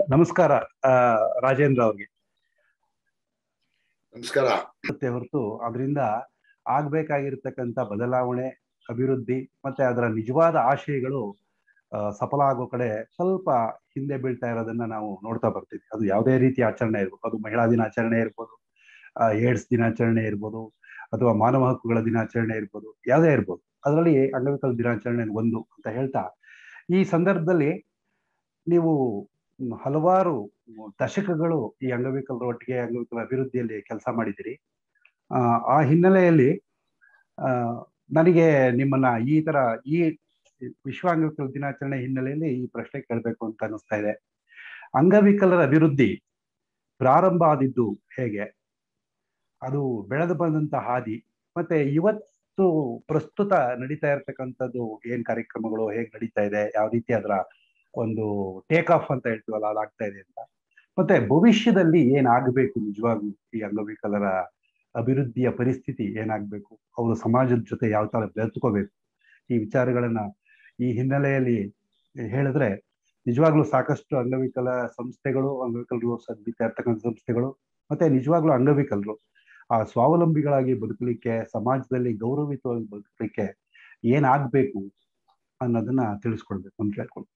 ನಮಸ್ಕಾರ ಆ, ರಾಜೇಂದ್ರ ಅವ್ರಿಗೆ ನಮಸ್ಕಾರ ಮತ್ತೆ ಹೊರತು ಅದರಿಂದ ಆಗ್ಬೇಕಾಗಿರ್ತಕ್ಕಂಥ ಬದಲಾವಣೆ ಅಭಿವೃದ್ಧಿ ಮತ್ತೆ ಅದರ ನಿಜವಾದ ಆಶಯಗಳು ಆ, ಸಫಲ ಆಗೋ ಕಡೆ ಸ್ವಲ್ಪ ಹಿಂದೆ ಬೀಳ್ತಾ ಇರೋದನ್ನ ನಾವು ನೋಡ್ತಾ ಬರ್ತೀವಿ ಅದು ಯಾವುದೇ ರೀತಿಯ ಆಚರಣೆ ಇರ್ಬೋದು ಅದು ಮಹಿಳಾ ದಿನಾಚರಣೆ ಇರ್ಬೋದು ಆ, ಏಡ್ಸ್ ದಿನಾಚರಣೆ ಇರ್ಬೋದು ಅಥವಾ ಮಾನವ ಹಕ್ಕುಗಳ ದಿನಾಚರಣೆ ಇರ್ಬೋದು ಯಾವುದೇ ಇರ್ಬೋದು ಅದರಲ್ಲಿ ಅಂಗವಿಕಲ ದಿನಾಚರಣೆ ಒಂದು ಅಂತ ಹೇಳ್ತಾ ಈ ಸಂದರ್ಭದಲ್ಲಿ ನೀವು ಮ್, ಹಲವಾರು ದಶಕಗಳು ಈ ಅಂಗವಿಕಲರ ಒಟ್ಟಿಗೆ ಅಂಗವಿಕಲ ಅಭಿವೃದ್ಧಿಯಲ್ಲಿ ಕೆಲಸ ಮಾಡಿದಿರಿ ಆ, ಆ ಹಿನ್ನೆಲೆಯಲ್ಲಿ ಆ, ನನಗೆ ನಿಮ್ಮನ್ನ ಈ ತರ ಈ ವಿಶ್ವ ಅಂಗವಿಕಲ ದಿನಾಚರಣೆ ಹಿನ್ನೆಲೆಯಲ್ಲಿ ಈ ಪ್ರಶ್ನೆ ಕೇಳಬೇಕು ಅಂತ ಅನಿಸ್ತಾ ಇದೆ ಅಂಗವಿಕಲರ ಅಭಿವೃದ್ಧಿ ಪ್ರಾರಂಭ ಆದಿದ್ದು ಹೇಗೆ ಅದು ಬೆಳೆದು ಬಂದಂತ ಹಾದಿ ಮತ್ತೆ ಇವತ್ತು ಪ್ರಸ್ತುತ ನಡೀತಾ ಇರತಕ್ಕಂಥದ್ದು ಏನ್ ಕಾರ್ಯಕ್ರಮಗಳು ಹೇಗ್ ನಡೀತಾ ಇದೆ ಯಾವ ರೀತಿ ಅದರ ಒಂದು ಟೇಕ್ ಆಫ್ ಅಂತ ಹೇಳ್ತೀವಲ್ಲ ಅದಾಗ್ತಾ ಇದೆ ಅಂತ ಮತ್ತೆ ಭವಿಷ್ಯದಲ್ಲಿ ಏನಾಗಬೇಕು ನಿಜವಾಗ್ಲೂ ಈ ಅಂಗವಿಕಲರ ಅಭಿವೃದ್ಧಿಯ ಪರಿಸ್ಥಿತಿ ಏನಾಗಬೇಕು ಅವರು ಸಮಾಜದ ಜೊತೆ ಯಾವ ತರ ಬೆರೆತುಕೋಬೇಕು ಈ ವಿಚಾರಗಳನ್ನ ಈ ಹಿನ್ನೆಲೆಯಲ್ಲಿ ಹೇಳಿದ್ರೆ ನಿಜವಾಗ್ಲೂ ಸಾಕಷ್ಟು ಅಂಗವಿಕಲ ಸಂಸ್ಥೆಗಳು ಅಂಗವಿಕಲರು ಸದ್ದಿತಾ ಇರ್ತಕ್ಕಂಥ ಸಂಸ್ಥೆಗಳು ಮತ್ತೆ ನಿಜವಾಗ್ಲೂ ಅಂಗವಿಕಲರು ಆ ಸ್ವಾವಲಂಬಿಗಳಾಗಿ ಬದುಕಲಿಕ್ಕೆ ಸಮಾಜದಲ್ಲಿ ಗೌರವಿತವಾಗಿ ಬದುಕಲಿಕ್ಕೆ ಏನಾಗ್ಬೇಕು ಅನ್ನೋದನ್ನ ತಿಳಿಸ್ಕೊಳ್ಬೇಕು ಅಂತ ಕೇಳ್ಕೊಂಡು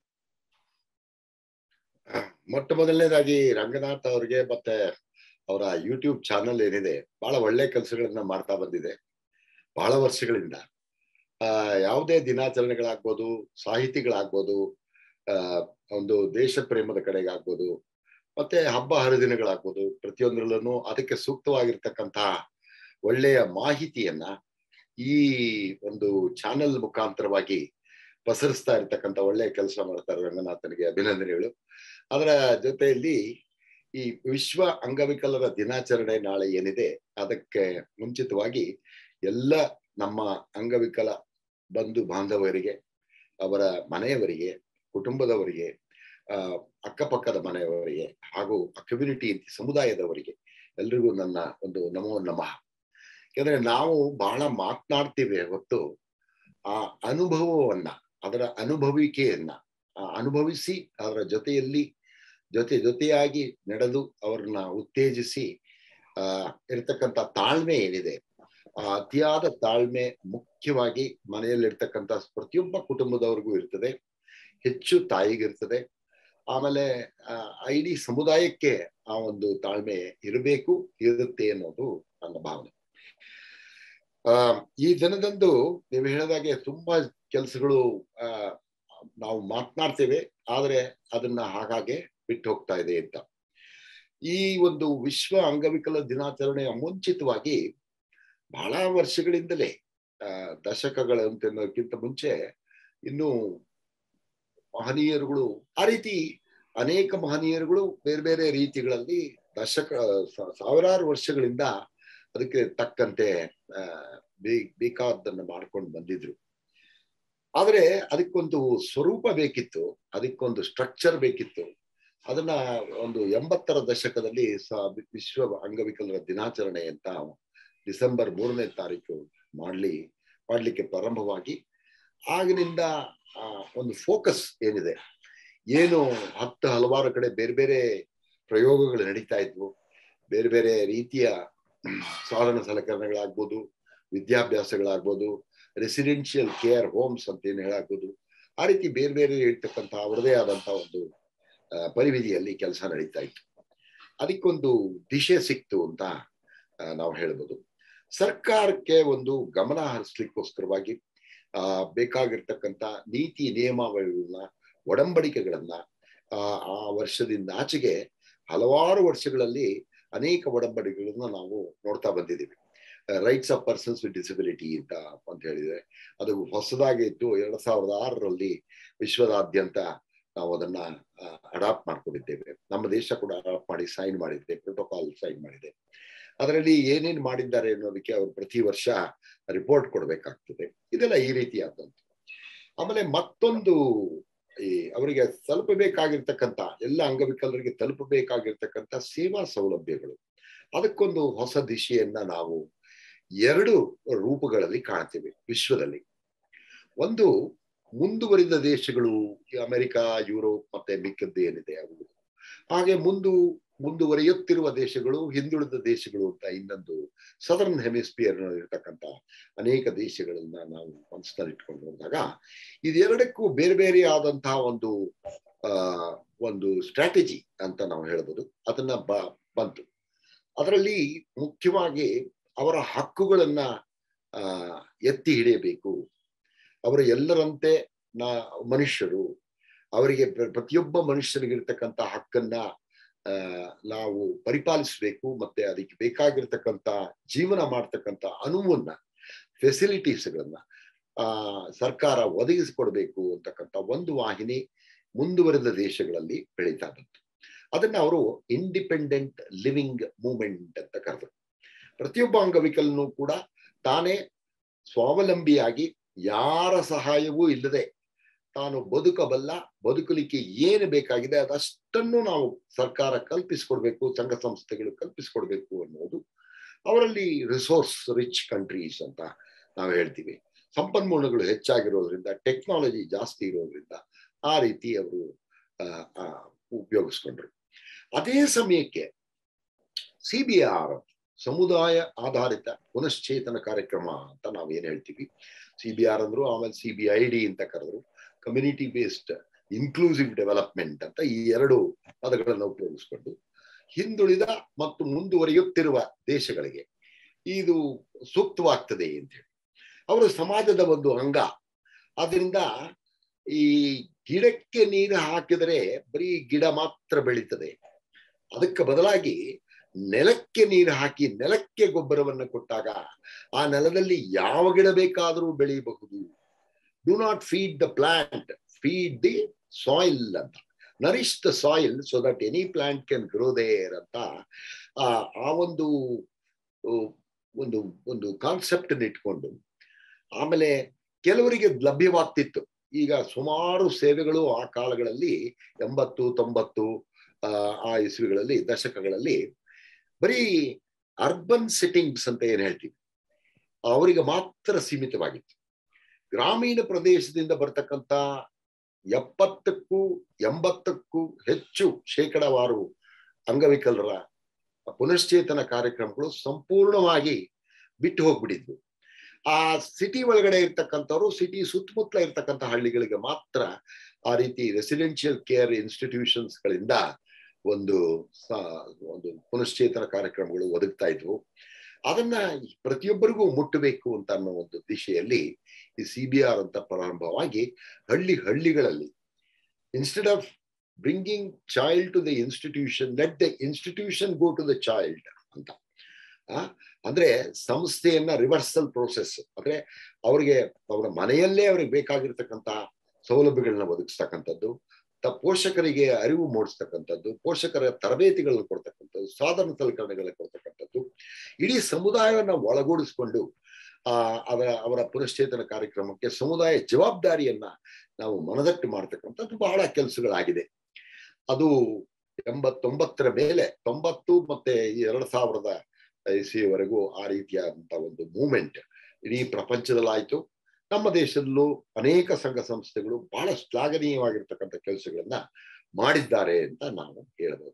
ಮೊಟ್ಟ ಮೊದಲನೇದಾಗಿ ರಂಗನಾಥ್ ಅವ್ರಿಗೆ ಮತ್ತೆ ಅವರ ಯೂಟ್ಯೂಬ್ ಚಾನಲ್ ಏನಿದೆ ಬಹಳ ಒಳ್ಳೆ ಕೆಲಸಗಳನ್ನ ಮಾಡ್ತಾ ಬಂದಿದೆ ಬಹಳ ವರ್ಷಗಳಿಂದ ಆ ಯಾವುದೇ ದಿನಾಚರಣೆಗಳಾಗ್ಬೋದು ಸಾಹಿತಿಗಳಾಗ್ಬೋದು ಆ ಒಂದು ದೇಶ ಪ್ರೇಮದ ಕಡೆಗಾಗ್ಬೋದು ಮತ್ತೆ ಹಬ್ಬ ಹರಿದಿನಗಳಾಗ್ಬೋದು ಪ್ರತಿಯೊಂದರಲ್ಲೂ ಅದಕ್ಕೆ ಸೂಕ್ತವಾಗಿರ್ತಕ್ಕಂತಹ ಒಳ್ಳೆಯ ಮಾಹಿತಿಯನ್ನ ಈ ಒಂದು ಚಾನೆಲ್ ಮುಖಾಂತರವಾಗಿ ಪಸರಿಸ್ತಾ ಇರ್ತಕ್ಕಂಥ ಒಳ್ಳೆ ಕೆಲಸ ಮಾಡ್ತಾರೆ ರಂಗನಾಥನಿಗೆ ಅಭಿನಂದನೆಗಳು ಅದರ ಜೊತೆಯಲ್ಲಿ ಈ ವಿಶ್ವ ಅಂಗವಿಕಲರ ದಿನಾಚರಣೆ ನಾಳೆ ಏನಿದೆ ಅದಕ್ಕೆ ಮುಂಚಿತವಾಗಿ ಎಲ್ಲ ನಮ್ಮ ಅಂಗವಿಕಲ ಬಂಧು ಬಾಂಧವರಿಗೆ ಅವರ ಮನೆಯವರಿಗೆ ಕುಟುಂಬದವರಿಗೆ ಆ ಅಕ್ಕಪಕ್ಕದ ಮನೆಯವರಿಗೆ ಹಾಗೂ ಕಮ್ಯುನಿಟಿ ಸಮುದಾಯದವರಿಗೆ ಎಲ್ರಿಗೂ ನನ್ನ ಒಂದು ನಮೋ ನಮಃ ಯಾಕಂದ್ರೆ ನಾವು ಬಹಳ ಮಾತನಾಡ್ತೀವಿ ಹೊತ್ತು ಆ ಅನುಭವವನ್ನ ಅದರ ಅನುಭವಿಕೆಯನ್ನ ಆ ಅನುಭವಿಸಿ ಅದರ ಜೊತೆಯಲ್ಲಿ ಜೊತೆ ಜೊತೆಯಾಗಿ ನಡೆದು ಅವ್ರನ್ನ ಉತ್ತೇಜಿಸಿ ಆ ಇರ್ತಕ್ಕಂಥ ತಾಳ್ಮೆ ಏನಿದೆ ಆ ಅತಿಯಾದ ತಾಳ್ಮೆ ಮುಖ್ಯವಾಗಿ ಮನೆಯಲ್ಲಿರ್ತಕ್ಕಂಥ ಪ್ರತಿಯೊಬ್ಬ ಕುಟುಂಬದವ್ರಿಗೂ ಇರ್ತದೆ ಹೆಚ್ಚು ತಾಯಿಗಿರ್ತದೆ ಆಮೇಲೆ ಆ ಇಡೀ ಸಮುದಾಯಕ್ಕೆ ಆ ಒಂದು ತಾಳ್ಮೆ ಇರಬೇಕು ಇರುತ್ತೆ ಅನ್ನೋದು ನನ್ನ ಭಾವನೆ ಆ ಈ ದಿನದಂದು ನೀವು ಹೇಳಿದಾಗೆ ತುಂಬಾ ಕೆಲಸಗಳು ಆ ನಾವು ಮಾತನಾಡ್ತೇವೆ ಆದ್ರೆ ಅದನ್ನ ಹಾಗಾಗಿ ಬಿಟ್ಟು ಹೋಗ್ತಾ ಇದೆ ಅಂತ ಈ ಒಂದು ವಿಶ್ವ ಅಂಗವಿಕಲ ದಿನಾಚರಣೆಯ ಮುಂಚಿತವಾಗಿ ಬಹಳ ವರ್ಷಗಳಿಂದಲೇ ಆ ದಶಕಗಳಂತ ಮುಂಚೆ ಇನ್ನು ಮಹನೀಯರುಗಳು ಆ ರೀತಿ ಅನೇಕ ಮಹನೀಯರುಗಳು ಬೇರೆ ಬೇರೆ ರೀತಿಗಳಲ್ಲಿ ದಶಕ ಸಾವಿರಾರು ವರ್ಷಗಳಿಂದ ಅದಕ್ಕೆ ತಕ್ಕಂತೆ ಆ ಬೇಕಾದನ್ನ ಮಾಡ್ಕೊಂಡು ಬಂದಿದ್ರು ಆದ್ರೆ ಅದಕ್ಕೊಂದು ಸ್ವರೂಪ ಬೇಕಿತ್ತು ಅದಕ್ಕೊಂದು ಸ್ಟ್ರಕ್ಚರ್ ಬೇಕಿತ್ತು ಅದನ್ನ ಒಂದು ಎಂಬತ್ತರ ದಶಕದಲ್ಲಿ ವಿಶ್ವ ಅಂಗವಿಕಲರ ದಿನಾಚರಣೆ ಅಂತ ಡಿಸೆಂಬರ್ ಮೂರನೇ ತಾರೀಕು ಮಾಡ್ಲಿ ಮಾಡ್ಲಿಕ್ಕೆ ಪ್ರಾರಂಭವಾಗಿ ಆಗಿನಿಂದ ಆ ಒಂದು ಫೋಕಸ್ ಏನಿದೆ ಏನು ಹತ್ತು ಹಲವಾರು ಕಡೆ ಬೇರೆ ಬೇರೆ ಪ್ರಯೋಗಗಳು ನಡೀತಾ ಇದ್ವು ಬೇರೆ ಬೇರೆ ರೀತಿಯ ಸಾಧನ ಸಲಕರಣೆಗಳಾಗ್ಬೋದು ವಿದ್ಯಾಭ್ಯಾಸಗಳಾಗ್ಬೋದು ರೆಸಿಡೆನ್ಷಿಯಲ್ ಕೇರ್ ಹೋಮ್ಸ್ ಅಂತ ಏನು ಹೇಳಾಗ್ಬೋದು ಆ ರೀತಿ ಬೇರೆ ಬೇರೆ ಇರ್ತಕ್ಕಂಥ ಅವರದೇ ಆದಂತ ಒಂದು ಪರಿವಿಧಿಯಲ್ಲಿ ಕೆಲಸ ನಡೀತಾ ಇತ್ತು ಅದಕ್ಕೊಂದು ದಿಶೆ ಸಿಕ್ತು ಅಂತ ನಾವು ಹೇಳ್ಬೋದು ಸರ್ಕಾರಕ್ಕೆ ಒಂದು ಗಮನ ಹರಿಸ್ಲಿಕ್ಕೋಸ್ಕರವಾಗಿ ಆ ಬೇಕಾಗಿರ್ತಕ್ಕಂಥ ನೀತಿ ನಿಯಮಾವಳಿಗಳನ್ನ ಒಡಂಬಡಿಕೆಗಳನ್ನ ಆ ಆ ವರ್ಷದಿಂದ ಆಚೆಗೆ ಹಲವಾರು ವರ್ಷಗಳಲ್ಲಿ ಅನೇಕ ಒಡಂಬಡಿಕೆಗಳನ್ನ ನಾವು ನೋಡ್ತಾ ಬಂದಿದ್ದೀವಿ rights of persons with disability ಅಂತ ಅಂತ ಹೇಳಿದ್ರೆ ಅದು ಹೊಸದಾಗಿ ಇತ್ತು ಎರಡ್ ಸಾವಿರದ ಆರರಲ್ಲಿ ವಿಶ್ವದಾದ್ಯಂತ ನಾವು ಅದನ್ನ ಅಡಾಪ್ಟ್ ಮಾಡ್ಕೊಂಡಿದ್ದೇವೆ ನಮ್ಮ ದೇಶ ಕೂಡ ಅಡಾಪ್ಟ್ ಮಾಡಿ ಸೈನ್ ಮಾಡಿದೆ ಪ್ರೋಟೋಕಾಲ್ ಸೈನ್ ಮಾಡಿದೆ ಅದರಲ್ಲಿ ಏನೇನು ಮಾಡಿದ್ದಾರೆ ಅನ್ನೋದಕ್ಕೆ ಅವರು ಪ್ರತಿ ವರ್ಷ ರಿಪೋರ್ಟ್ ಕೊಡ್ಬೇಕಾಗ್ತದೆ ಇದೆಲ್ಲ ಈ ರೀತಿಯಾದಂತ ಆಮೇಲೆ ಮತ್ತೊಂದು ಈ ಅವರಿಗೆ ತಲುಪಬೇಕಾಗಿರ್ತಕ್ಕಂಥ ಎಲ್ಲ ಅಂಗವಿಕಲರಿಗೆ ತಲುಪಬೇಕಾಗಿರ್ತಕ್ಕಂಥ ಸೇವಾ ಸೌಲಭ್ಯಗಳು ಅದಕ್ಕೊಂದು ಹೊಸ ದಿಶೆಯನ್ನ ನಾವು ಎರಡು ರೂಪಗಳಲ್ಲಿ ಕಾಣ್ತೇವೆ ವಿಶ್ವದಲ್ಲಿ ಒಂದು ಮುಂದುವರಿದ ದೇಶಗಳು ಈ ಅಮೆರಿಕ ಯುರೋಪ್ ಮತ್ತೆ ಮಿಕ್ಕದ್ದು ಏನಿದೆ ಅವು ಹಾಗೆ ಮುಂದು ಮುಂದುವರಿಯುತ್ತಿರುವ ದೇಶಗಳು ಹಿಂದುಳಿದ ದೇಶಗಳು ಅಂತ ಇನ್ನೊಂದು ಸದರ್ನ್ ಹೆಮಿಸ್ಪಿಯರ್ ಇರ್ತಕ್ಕಂಥ ಅನೇಕ ದೇಶಗಳನ್ನ ನಾವು ಮನಸ್ಸಿನಲ್ಲಿ ಇಟ್ಕೊಂಡು ನೋಡಿದಾಗ ಇದೆರಡಕ್ಕೂ ಬೇರೆ ಬೇರೆ ಆದಂತಹ ಒಂದು ಆ ಒಂದು ಸ್ಟ್ರಾಟಜಿ ಅಂತ ನಾವು ಹೇಳ್ಬೋದು ಅದನ್ನ ಬ ಬಂತು ಅದರಲ್ಲಿ ಮುಖ್ಯವಾಗಿ ಅವರ ಹಕ್ಕುಗಳನ್ನ ಆ ಎತ್ತಿ ಹಿಡಿಯಬೇಕು ಅವರ ಎಲ್ಲರಂತೆ ನಾ ಮನುಷ್ಯರು ಅವರಿಗೆ ಪ್ರತಿಯೊಬ್ಬ ಮನುಷ್ಯರಿಗಿರ್ತಕ್ಕಂಥ ಹಕ್ಕನ್ನ ಆ ನಾವು ಪರಿಪಾಲಿಸಬೇಕು ಮತ್ತೆ ಅದಕ್ಕೆ ಬೇಕಾಗಿರ್ತಕ್ಕಂಥ ಜೀವನ ಮಾಡ್ತಕ್ಕಂಥ ಅನುವನ್ನ ಫೆಸಿಲಿಟೀಸ್ಗಳನ್ನ ಆ ಸರ್ಕಾರ ಒದಗಿಸಿಕೊಡ್ಬೇಕು ಅಂತಕ್ಕಂಥ ಒಂದು ವಾಹಿನಿ ಮುಂದುವರೆದ ದೇಶಗಳಲ್ಲಿ ಬೆಳೀತಾ ಬಂತು ಅದನ್ನ ಅವರು ಇಂಡಿಪೆಂಡೆಂಟ್ ಲಿವಿಂಗ್ ಮೂವ್ಮೆಂಟ್ ಅಂತ ಕರೆದರು ಪ್ರತಿಯೊಬ್ಬ ಅಂಗವಿಕಲನು ಕೂಡ ತಾನೇ ಸ್ವಾವಲಂಬಿಯಾಗಿ ಯಾರ ಸಹಾಯವೂ ಇಲ್ಲದೆ ತಾನು ಬದುಕಬಲ್ಲ ಬದುಕಲಿಕ್ಕೆ ಏನು ಬೇಕಾಗಿದೆ ಅದಷ್ಟನ್ನು ನಾವು ಸರ್ಕಾರ ಕಲ್ಪಿಸ್ಕೊಡ್ಬೇಕು ಸಂಘ ಸಂಸ್ಥೆಗಳು ಕಲ್ಪಿಸ್ಕೊಡ್ಬೇಕು ಅನ್ನೋದು ಅವರಲ್ಲಿ ರಿಸೋರ್ಸ್ ರಿಚ್ ಕಂಟ್ರೀಸ್ ಅಂತ ನಾವು ಹೇಳ್ತೀವಿ ಸಂಪನ್ಮೂಲಗಳು ಹೆಚ್ಚಾಗಿರೋದ್ರಿಂದ ಟೆಕ್ನಾಲಜಿ ಜಾಸ್ತಿ ಇರೋದ್ರಿಂದ ಆ ರೀತಿ ಅವರು ಉಪಯೋಗಿಸ್ಕೊಂಡ್ರು ಅದೇ ಸಮಯಕ್ಕೆ ಸಿ ಬಿ ಆರ್ ಸಮುದಾಯ ಆಧಾರಿತ ಪುನಶ್ಚೇತನ ಕಾರ್ಯಕ್ರಮ ಅಂತ ನಾವು ಏನ್ ಹೇಳ್ತೀವಿ ಸಿ ಬಿ ಆರ್ ಅಂದ್ರು ಆಮೇಲೆ ಸಿ ಬಿ ಐ ಡಿ ಅಂತ ಕರೆದ್ರು ಕಮ್ಯುನಿಟಿ ಬೇಸ್ಡ್ ಇನ್ಕ್ಲೂಸಿವ್ ಡೆವಲಪ್ಮೆಂಟ್ ಅಂತ ಈ ಎರಡು ಪದಗಳನ್ನು ಉಪಯೋಗಿಸ್ಕೊಂಡು ಹಿಂದುಳಿದ ಮತ್ತು ಮುಂದುವರಿಯುತ್ತಿರುವ ದೇಶಗಳಿಗೆ ಇದು ಸೂಕ್ತವಾಗ್ತದೆ ಅಂತ ಹೇಳಿ ಅವರು ಸಮಾಜದ ಒಂದು ಅಂಗ ಆದ್ರಿಂದ ಈ ಗಿಡಕ್ಕೆ ನೀರು ಹಾಕಿದರೆ ಬರೀ ಗಿಡ ಮಾತ್ರ ಬೆಳೀತದೆ ಅದಕ್ಕೆ ಬದಲಾಗಿ ನೆಲಕ್ಕೆ ನೀರು ಹಾಕಿ ನೆಲಕ್ಕೆ ಗೊಬ್ಬರವನ್ನು ಕೊಟ್ಟಾಗ ಆ ನೆಲದಲ್ಲಿ ಯಾವ ಗಿಡ ಬೇಕಾದರೂ ಬೆಳೆಯಬಹುದು do not feed the plant feed the soil ಅಂತ nourish the soil so that any plant can grow there ಅಂತ ಆ ಆ ಒಂದು ಒಂದು ಒಂದು ಕಾನ್ಸೆಪ್ಟ್ ಇಟ್ಕೊಂಡು ಆಮೇಲೆ ಕೆಲವರಿಗೆ ಲಭ್ಯವಾಗ್ತಿತ್ತು ಈಗ ಸುಮಾರು ಸೇವೆಗಳು ಆ ಕಾಲಗಳಲ್ಲಿ ಎಂಬತ್ತು ತೊಂಬತ್ತು ಆ ಇಸ್ವಿಗಳಲ್ಲಿ ದಶಕಗಳಲ್ಲಿ ಬರೀ ಅರ್ಬನ್ ಸೆಟ್ಟಿಂಗ್ಸ್ ಅಂತ ಏನ್ ಹೇಳ್ತೀವಿ ಅವರಿಗೆ ಮಾತ್ರ ಸೀಮಿತವಾಗಿತ್ತು ಗ್ರಾಮೀಣ ಪ್ರದೇಶದಿಂದ ಬರ್ತಕ್ಕಂಥ ಎಪ್ಪತ್ತಕ್ಕೂ ಎಂಬತ್ತಕ್ಕೂ ಹೆಚ್ಚು ಶೇಕಡವಾರು ಅಂಗವಿಕಲರ ಪುನಶ್ಚೇತನ ಕಾರ್ಯಕ್ರಮಗಳು ಸಂಪೂರ್ಣವಾಗಿ ಬಿಟ್ಟು ಹೋಗ್ಬಿಟ್ಟಿದ್ವು ಆ ಸಿಟಿ ಒಳಗಡೆ ಇರ್ತಕ್ಕಂಥವ್ರು ಸಿಟಿ ಸುತ್ತಮುತ್ತಲ ಇರ್ತಕ್ಕಂಥ ಹಳ್ಳಿಗಳಿಗೆ ಮಾತ್ರ ಆ ರೀತಿ ರೆಸಿಡೆನ್ಷಿಯಲ್ ಕೇರ್ ಇನ್ಸ್ಟಿಟ್ಯೂಷನ್ಸ್ ಗಳಿಂದ ಒಂದು ಒಂದು ಪುನಶ್ಚೇತನ ಕಾರ್ಯಕ್ರಮಗಳು ಒದಗ್ತಾ ಇದ್ವು ಅದನ್ನ ಪ್ರತಿಯೊಬ್ಬರಿಗೂ ಮುಟ್ಟಬೇಕು ಅಂತ ಅನ್ನೋ ಒಂದು ದಿಶೆಯಲ್ಲಿ ಈ ಸಿ ಬಿ ಆರ್ ಅಂತ ಪ್ರಾರಂಭವಾಗಿ ಹಳ್ಳಿ ಹಳ್ಳಿಗಳಲ್ಲಿ instead of bringing child to the institution let the institution go to the child ಅಂತ ಆ ಅಂದ್ರೆ ಸಂಸ್ಥೆಯನ್ನ ರಿವರ್ಸಲ್ ಪ್ರೋಸೆಸ್ ಅಂದ್ರೆ ಅವರಿಗೆ ಅವರ ಮನೆಯಲ್ಲೇ ಅವ್ರಿಗೆ ಬೇಕಾಗಿರ್ತಕ್ಕಂಥ ಸೌಲಭ್ಯಗಳನ್ನ ಒದಗಿಸ್ತಕ್ಕಂಥದ್ದು ಪೋಷಕರಿಗೆ ಅರಿವು ಮೂಡಿಸ್ತಕ್ಕಂಥದ್ದು ಪೋಷಕರ ತರಬೇತಿಗಳನ್ನು ಕೊಡ್ತಕ್ಕಂಥದ್ದು ಸಾಧನ ಸಲಕರಣೆಗಳನ್ನ ಕೊಡ್ತಕ್ಕಂಥದ್ದು ಇಡೀ ಸಮುದಾಯವನ್ನ ಒಳಗೂಡಿಸ್ಕೊಂಡು ಆ ಅವರ ಅವರ ಪುನಶ್ಚೇತನ ಕಾರ್ಯಕ್ರಮಕ್ಕೆ ಸಮುದಾಯ ಜವಾಬ್ದಾರಿಯನ್ನ ನಾವು ಮನದಟ್ಟು ಮಾಡ್ತಕ್ಕಂಥದ್ದು ಬಹಳ ಕೆಲಸಗಳಾಗಿದೆ ಅದು ಎಂಬತ್ತೊಂಬತ್ತರ ಮೇಲೆ ತೊಂಬತ್ತು ಮತ್ತೆ ಎರಡ್ ಸಾವಿರದ ಇಸ್ವಿಯವರೆಗೂ ಆ ರೀತಿಯಾದಂತ ಒಂದು ಮೂವ್ಮೆಂಟ್ ಇಡೀ ಪ್ರಪಂಚದಲ್ಲಾಯ್ತು ನಮ್ಮ ದೇಶದಲ್ಲೂ ಅನೇಕ ಸಂಘ ಸಂಸ್ಥೆಗಳು ಬಹಳ ಶ್ಲಾಘನೀಯವಾಗಿರ್ತಕ್ಕಂಥ ಕೆಲಸಗಳನ್ನ ಮಾಡಿದ್ದಾರೆ ಅಂತ ನಾವು ಹೇಳ್ಬೋದು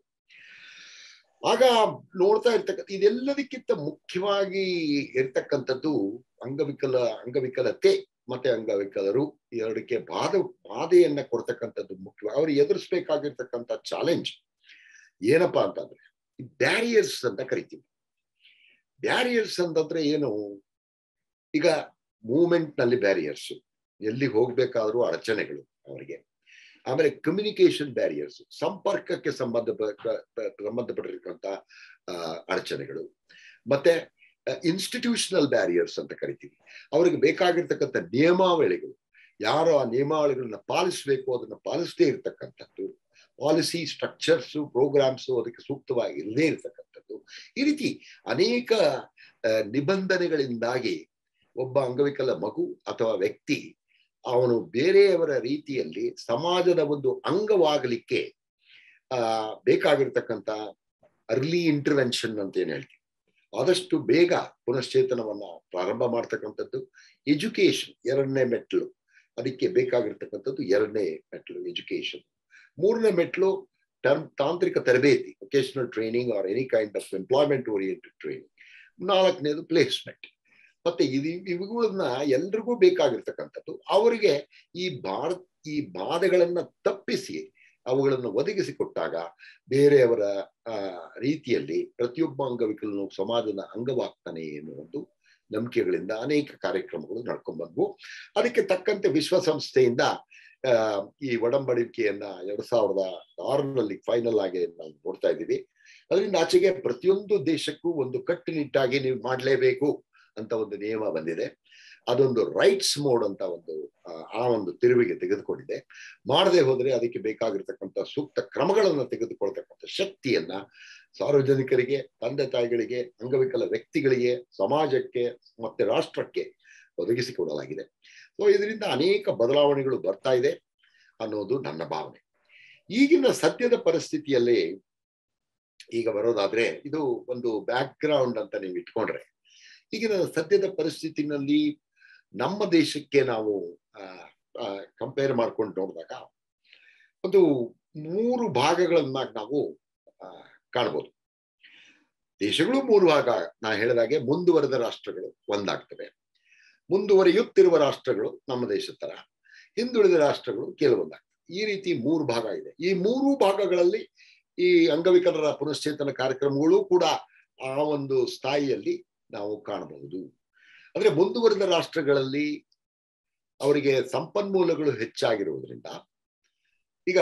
ಆಗ ನೋಡ್ತಾ ಇರ್ತಕ್ಕಂಥ ಇದೆಲ್ಲದಕ್ಕಿಂತ ಮುಖ್ಯವಾಗಿ ಇರ್ತಕ್ಕಂಥದ್ದು ಅಂಗವಿಕಲ ಅಂಗವಿಕಲತೆ ಮತ್ತೆ ಅಂಗವಿಕಲರು ಎರಡಕ್ಕೆ ಬಾಧ ಬಾಧೆಯನ್ನ ಕೊಡ್ತಕ್ಕಂಥದ್ದು ಮುಖ್ಯ ಅವ್ರು ಎದುರಿಸ್ಬೇಕಾಗಿರ್ತಕ್ಕಂಥ ಚಾಲೆಂಜ್ ಏನಪ್ಪಾ ಅಂತಂದ್ರೆ ಬ್ಯಾರಿಯರ್ಸ್ ಅಂತ ಕರಿತೀವಿ ಬ್ಯಾರಿಯರ್ಸ್ ಅಂತಂದ್ರೆ ಏನು ಈಗ ಮೂವ್ಮೆಂಟ್ ನಲ್ಲಿ ಬ್ಯಾರಿಯರ್ಸ್ ಎಲ್ಲಿ ಹೋಗ್ಬೇಕಾದ್ರೂ ಅಡಚಣೆಗಳು ಅವರಿಗೆ ಆಮೇಲೆ ಕಮ್ಯುನಿಕೇಶನ್ ಬ್ಯಾರಿಯರ್ಸ್ ಸಂಪರ್ಕಕ್ಕೆ ಸಂಬಂಧ ಸಂಬಂಧಪಟ್ಟಿರ್ತಕ್ಕಂಥ ಅಡಚಣೆಗಳು ಮತ್ತೆ ಇನ್ಸ್ಟಿಟ್ಯೂಷನಲ್ ಬ್ಯಾರಿಯರ್ಸ್ ಅಂತ ಕರಿತೀವಿ ಅವ್ರಿಗೆ ಬೇಕಾಗಿರ್ತಕ್ಕಂಥ ನಿಯಮಾವಳಿಗಳು ಯಾರು ಆ ನಿಯಮಾವಳಿಗಳನ್ನ ಪಾಲಿಸಬೇಕು ಅದನ್ನ ಪಾಲಿಸದೇ ಇರ್ತಕ್ಕಂಥದ್ದು ಪಾಲಿಸಿ ಸ್ಟ್ರಕ್ಚರ್ಸು ಪ್ರೋಗ್ರಾಮ್ಸು ಅದಕ್ಕೆ ಸೂಕ್ತವಾಗಿ ಇಲ್ಲದೇ ಇರತಕ್ಕಂಥದ್ದು ಈ ರೀತಿ ಅನೇಕ ನಿಬಂಧನೆಗಳಿಂದಾಗಿ ಒಬ್ಬ ಅಂಗವಿಕಲ ಮಗು ಅಥವಾ ವ್ಯಕ್ತಿ ಅವನು ಬೇರೆಯವರ ರೀತಿಯಲ್ಲಿ ಸಮಾಜದ ಒಂದು ಅಂಗವಾಗಲಿಕ್ಕೆ ಆ ಬೇಕಾಗಿರ್ತಕ್ಕಂಥ ಅರ್ಲಿ ಇಂಟರ್ವೆನ್ಷನ್ ಅಂತ ಏನ್ ಹೇಳ್ತೀವಿ ಆದಷ್ಟು ಬೇಗ ಪುನಶ್ಚೇತನವನ್ನ ಪ್ರಾರಂಭ ಮಾಡ್ತಕ್ಕಂಥದ್ದು ಎಜುಕೇಶನ್ ಎರಡನೇ ಮೆಟ್ಲು ಅದಕ್ಕೆ ಬೇಕಾಗಿರ್ತಕ್ಕಂಥದ್ದು ಎರಡನೇ ಮೆಟ್ಲು ಎಜುಕೇಶನ್ ಮೂರನೇ ಮೆಟ್ಲು ಟರ್ಮ್ ತಾಂತ್ರಿಕ ತರಬೇತಿ vocational training or any kind of employment oriented training ನಾಲ್ಕನೇದು ಪ್ಲೇಸ್ಮೆಂಟ್ ಮತ್ತೆ ಇದು ಇವುಗಳನ್ನ ಎಲ್ರಿಗೂ ಬೇಕಾಗಿರ್ತಕ್ಕಂಥದ್ದು ಅವರಿಗೆ ಈ ಭಾರತ್ ಈ ಬಾಧೆಗಳನ್ನ ತಪ್ಪಿಸಿ ಅವುಗಳನ್ನು ಒದಗಿಸಿಕೊಟ್ಟಾಗ ಬೇರೆಯವರ ಆ ರೀತಿಯಲ್ಲಿ ಪ್ರತಿಯೊಬ್ಬ ಅಂಗವಿಕಲನು ಸಮಾಜದ ಅಂಗವಾಗ್ತಾನೆ ಎನ್ನುವ ಒಂದು ನಂಬಿಕೆಗಳಿಂದ ಅನೇಕ ಕಾರ್ಯಕ್ರಮಗಳು ನಡ್ಕೊಂಡ್ ಬಂದ್ವು ಅದಕ್ಕೆ ತಕ್ಕಂತೆ ವಿಶ್ವಸಂಸ್ಥೆಯಿಂದ ಆ ಈ ಒಡಂಬಡಿಕೆಯನ್ನ ಎರಡ್ ಸಾವಿರದ ಆರರಲ್ಲಿ ಫೈನಲ್ ಆಗಿ ನಾವು ನೋಡ್ತಾ ಇದ್ದೀವಿ ಅದರಿಂದ ಆಚೆಗೆ ಪ್ರತಿಯೊಂದು ದೇಶಕ್ಕೂ ಒಂದು ಕಟ್ಟುನಿಟ್ಟಾಗಿ ನೀವು ಮಾಡಲೇಬೇಕು ಅಂತ ಒಂದು ನಿಯಮ ಬಂದಿದೆ ಅದೊಂದು ರೈಟ್ಸ್ ಮೋಡ್ ಅಂತ ಒಂದು ಆ ಒಂದು ತಿರುವಿಗೆ ತೆಗೆದುಕೊಂಡಿದೆ ಮಾಡದೆ ಹೋದ್ರೆ ಅದಕ್ಕೆ ಬೇಕಾಗಿರ್ತಕ್ಕಂಥ ಸೂಕ್ತ ಕ್ರಮಗಳನ್ನು ತೆಗೆದುಕೊಳ್ತಕ್ಕಂಥ ಶಕ್ತಿಯನ್ನ ಸಾರ್ವಜನಿಕರಿಗೆ ತಂದೆ ತಾಯಿಗಳಿಗೆ ಅಂಗವಿಕಲ ವ್ಯಕ್ತಿಗಳಿಗೆ ಸಮಾಜಕ್ಕೆ ಮತ್ತೆ ರಾಷ್ಟ್ರಕ್ಕೆ ಒದಗಿಸಿಕೊಡಲಾಗಿದೆ ಸೊ ಇದರಿಂದ ಅನೇಕ ಬದಲಾವಣೆಗಳು ಬರ್ತಾ ಇದೆ ಅನ್ನೋದು ನನ್ನ ಭಾವನೆ ಈಗಿನ ಸದ್ಯದ ಪರಿಸ್ಥಿತಿಯಲ್ಲಿ ಈಗ ಬರೋದಾದ್ರೆ ಇದು ಒಂದು ಬ್ಯಾಕ್ ಗ್ರೌಂಡ್ ಅಂತ ನೀವು ಇಟ್ಕೊಂಡ್ರೆ ಈಗಿನ ಸದ್ಯದ ಪರಿಸ್ಥಿತಿನಲ್ಲಿ ನಮ್ಮ ದೇಶಕ್ಕೆ ನಾವು ಕಂಪೇರ್ ಮಾಡ್ಕೊಂಡು ನೋಡಿದಾಗ ಒಂದು ಮೂರು ಭಾಗಗಳನ್ನಾಗಿ ನಾವು ಕಾಣ್ಬೋದು ದೇಶಗಳು ಮೂರು ಭಾಗ ನಾ ಹೇಳಿದಾಗೆ ಮುಂದುವರೆದ ರಾಷ್ಟ್ರಗಳು ಒಂದಾಗ್ತವೆ ಮುಂದುವರಿಯುತ್ತಿರುವ ರಾಷ್ಟ್ರಗಳು ನಮ್ಮ ದೇಶದ ತರ ಹಿಂದುಳಿದ ರಾಷ್ಟ್ರಗಳು ಕೆಲವೊಂದಾಗ್ತವೆ ಈ ರೀತಿ ಮೂರು ಭಾಗ ಇದೆ ಈ ಮೂರು ಭಾಗಗಳಲ್ಲಿ ಈ ಅಂಗವಿಕಲರ ಪುನಶ್ಚೇತನ ಕಾರ್ಯಕ್ರಮಗಳು ಕೂಡ ಆ ಒಂದು ಸ್ಥಾಯಿಯಲ್ಲಿ ನಾವು ಕಾಣಬಹುದು ಅಂದ್ರೆ ಮುಂದುವರೆದ ರಾಷ್ಟ್ರಗಳಲ್ಲಿ ಅವರಿಗೆ ಸಂಪನ್ಮೂಲಗಳು ಹೆಚ್ಚಾಗಿರುವುದರಿಂದ ಈಗ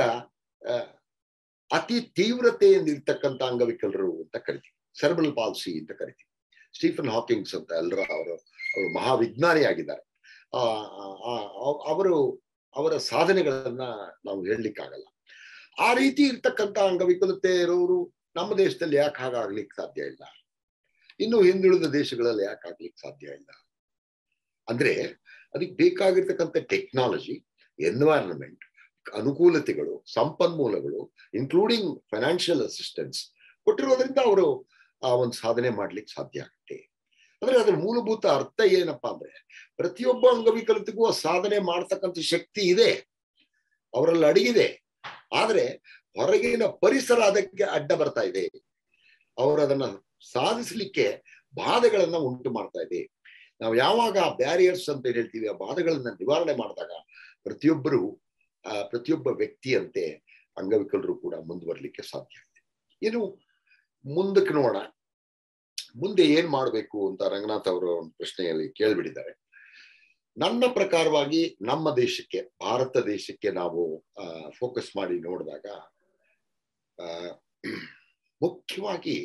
ಅತಿ ತೀವ್ರತೆಯಿಂದ ಇರ್ತಕ್ಕಂಥ ಅಂಗವಿಕಲರು ಅಂತ ಕರಿತೀವಿ ಸೆರ್ಬಲ್ ಪಾಲ್ಸಿ ಅಂತ ಕರಿತೀವಿ ಸ್ಟೀಫನ್ ಹಾಕಿಂಗ್ಸ್ ಅಂತ ಎಲ್ಲರ ಅವರು ಅವರು ಮಹಾವಿಜ್ಞಾನಿಯಾಗಿದ್ದಾರೆ ಆ ಅವರು ಅವರ ಸಾಧನೆಗಳನ್ನ ನಾವು ಹೇಳಲಿಕ್ಕಾಗಲ್ಲ ಆ ರೀತಿ ಇರ್ತಕ್ಕಂಥ ಅಂಗವಿಕಲತೆ ಇರೋರು ನಮ್ಮ ದೇಶದಲ್ಲಿ ಯಾಕೆ ಹಾಗಾಗ್ಲಿಕ್ಕೆ ಸಾಧ್ಯ ಇಲ್ಲ ಇನ್ನು ಹಿಂದುಳಿದ ದೇಶಗಳಲ್ಲಿ ಯಾಕೆ ಆಗ್ಲಿಕ್ಕೆ ಸಾಧ್ಯ ಇಲ್ಲ ಅಂದ್ರೆ ಅದಕ್ಕೆ ಬೇಕಾಗಿರ್ತಕ್ಕಂಥ ಟೆಕ್ನಾಲಜಿ ಎನ್ವೈರನ್ಮೆಂಟ್ ಅನುಕೂಲತೆಗಳು ಸಂಪನ್ಮೂಲಗಳು ಇನ್ಕ್ಲೂಡಿಂಗ್ ಫೈನಾನ್ಷಿಯಲ್ ಅಸಿಸ್ಟೆನ್ಸ್ ಕೊಟ್ಟಿರೋದ್ರಿಂದ ಅವರು ಆ ಒಂದು ಸಾಧನೆ ಮಾಡ್ಲಿಕ್ಕೆ ಸಾಧ್ಯ ಆಗುತ್ತೆ ಅಂದ್ರೆ ಅದ್ರ ಮೂಲಭೂತ ಅರ್ಥ ಏನಪ್ಪಾ ಅಂದ್ರೆ ಪ್ರತಿಯೊಬ್ಬ ಅಂಗವಿಕಲತೆಗೂ ಸಾಧನೆ ಮಾಡ್ತಕ್ಕಂಥ ಶಕ್ತಿ ಇದೆ ಅವರಲ್ಲಿ ಅಡಗಿದೆ ಆದ್ರೆ ಹೊರಗಿನ ಪರಿಸರ ಅದಕ್ಕೆ ಅಡ್ಡ ಬರ್ತಾ ಇದೆ ಅವರು ಅದನ್ನ ಸಾಧಿಸಲಿಕ್ಕೆ ಬಾಧೆಗಳನ್ನ ಉಂಟು ಮಾಡ್ತಾ ಇದೆ ನಾವು ಯಾವಾಗ ಬ್ಯಾರಿಯರ್ಸ್ ಅಂತ ಹೇಳ್ತೀವಿ ಆ ಬಾಧೆಗಳನ್ನ ನಿವಾರಣೆ ಮಾಡಿದಾಗ ಪ್ರತಿಯೊಬ್ಬರು ಆ ಪ್ರತಿಯೊಬ್ಬ ವ್ಯಕ್ತಿಯಂತೆ ಅಂಗವಿಕಲರು ಕೂಡ ಮುಂದುವರಲಿಕ್ಕೆ ಸಾಧ್ಯ ಇದೆ ಇನ್ನು ಮುಂದಕ್ಕೆ ನೋಡೋಣ ಮುಂದೆ ಏನ್ ಮಾಡ್ಬೇಕು ಅಂತ ರಂಗನಾಥ್ ಅವರು ಒಂದು ಪ್ರಶ್ನೆಯಲ್ಲಿ ಕೇಳ್ಬಿಟ್ಟಿದ್ದಾರೆ ನನ್ನ ಪ್ರಕಾರವಾಗಿ ನಮ್ಮ ದೇಶಕ್ಕೆ ಭಾರತ ದೇಶಕ್ಕೆ ನಾವು ಫೋಕಸ್ ಮಾಡಿ ನೋಡಿದಾಗ ಮುಖ್ಯವಾಗಿ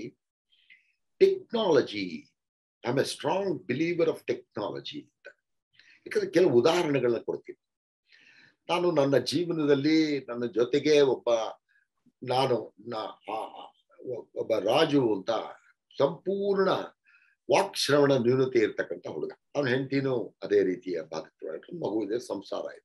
technology I a strong believer of technology ಅಂತ ಯಾಕಂದ್ರೆ ಕೆಲವು ಉದಾಹರಣೆಗಳನ್ನ ಕೊಡ್ತೀನಿ ನಾನು ನನ್ನ ಜೀವನದಲ್ಲಿ ನನ್ನ ಜೊತೆಗೆ ಒಬ್ಬ ನಾನು ಒಬ್ಬ ರಾಜು ಅಂತ ಸಂಪೂರ್ಣ ವಾಕ್ ಶ್ರವಣ ನ್ಯೂನತೆ ಇರ್ತಕ್ಕಂಥ ಹುಡುಗ ಅವನ ಹೆಂಡತಿನೂ ಅದೇ ರೀತಿಯ ಬಾಧಿತರಾಗಿ ಮಗು ಇದೆ ಸಂಸಾರ ಇದೆ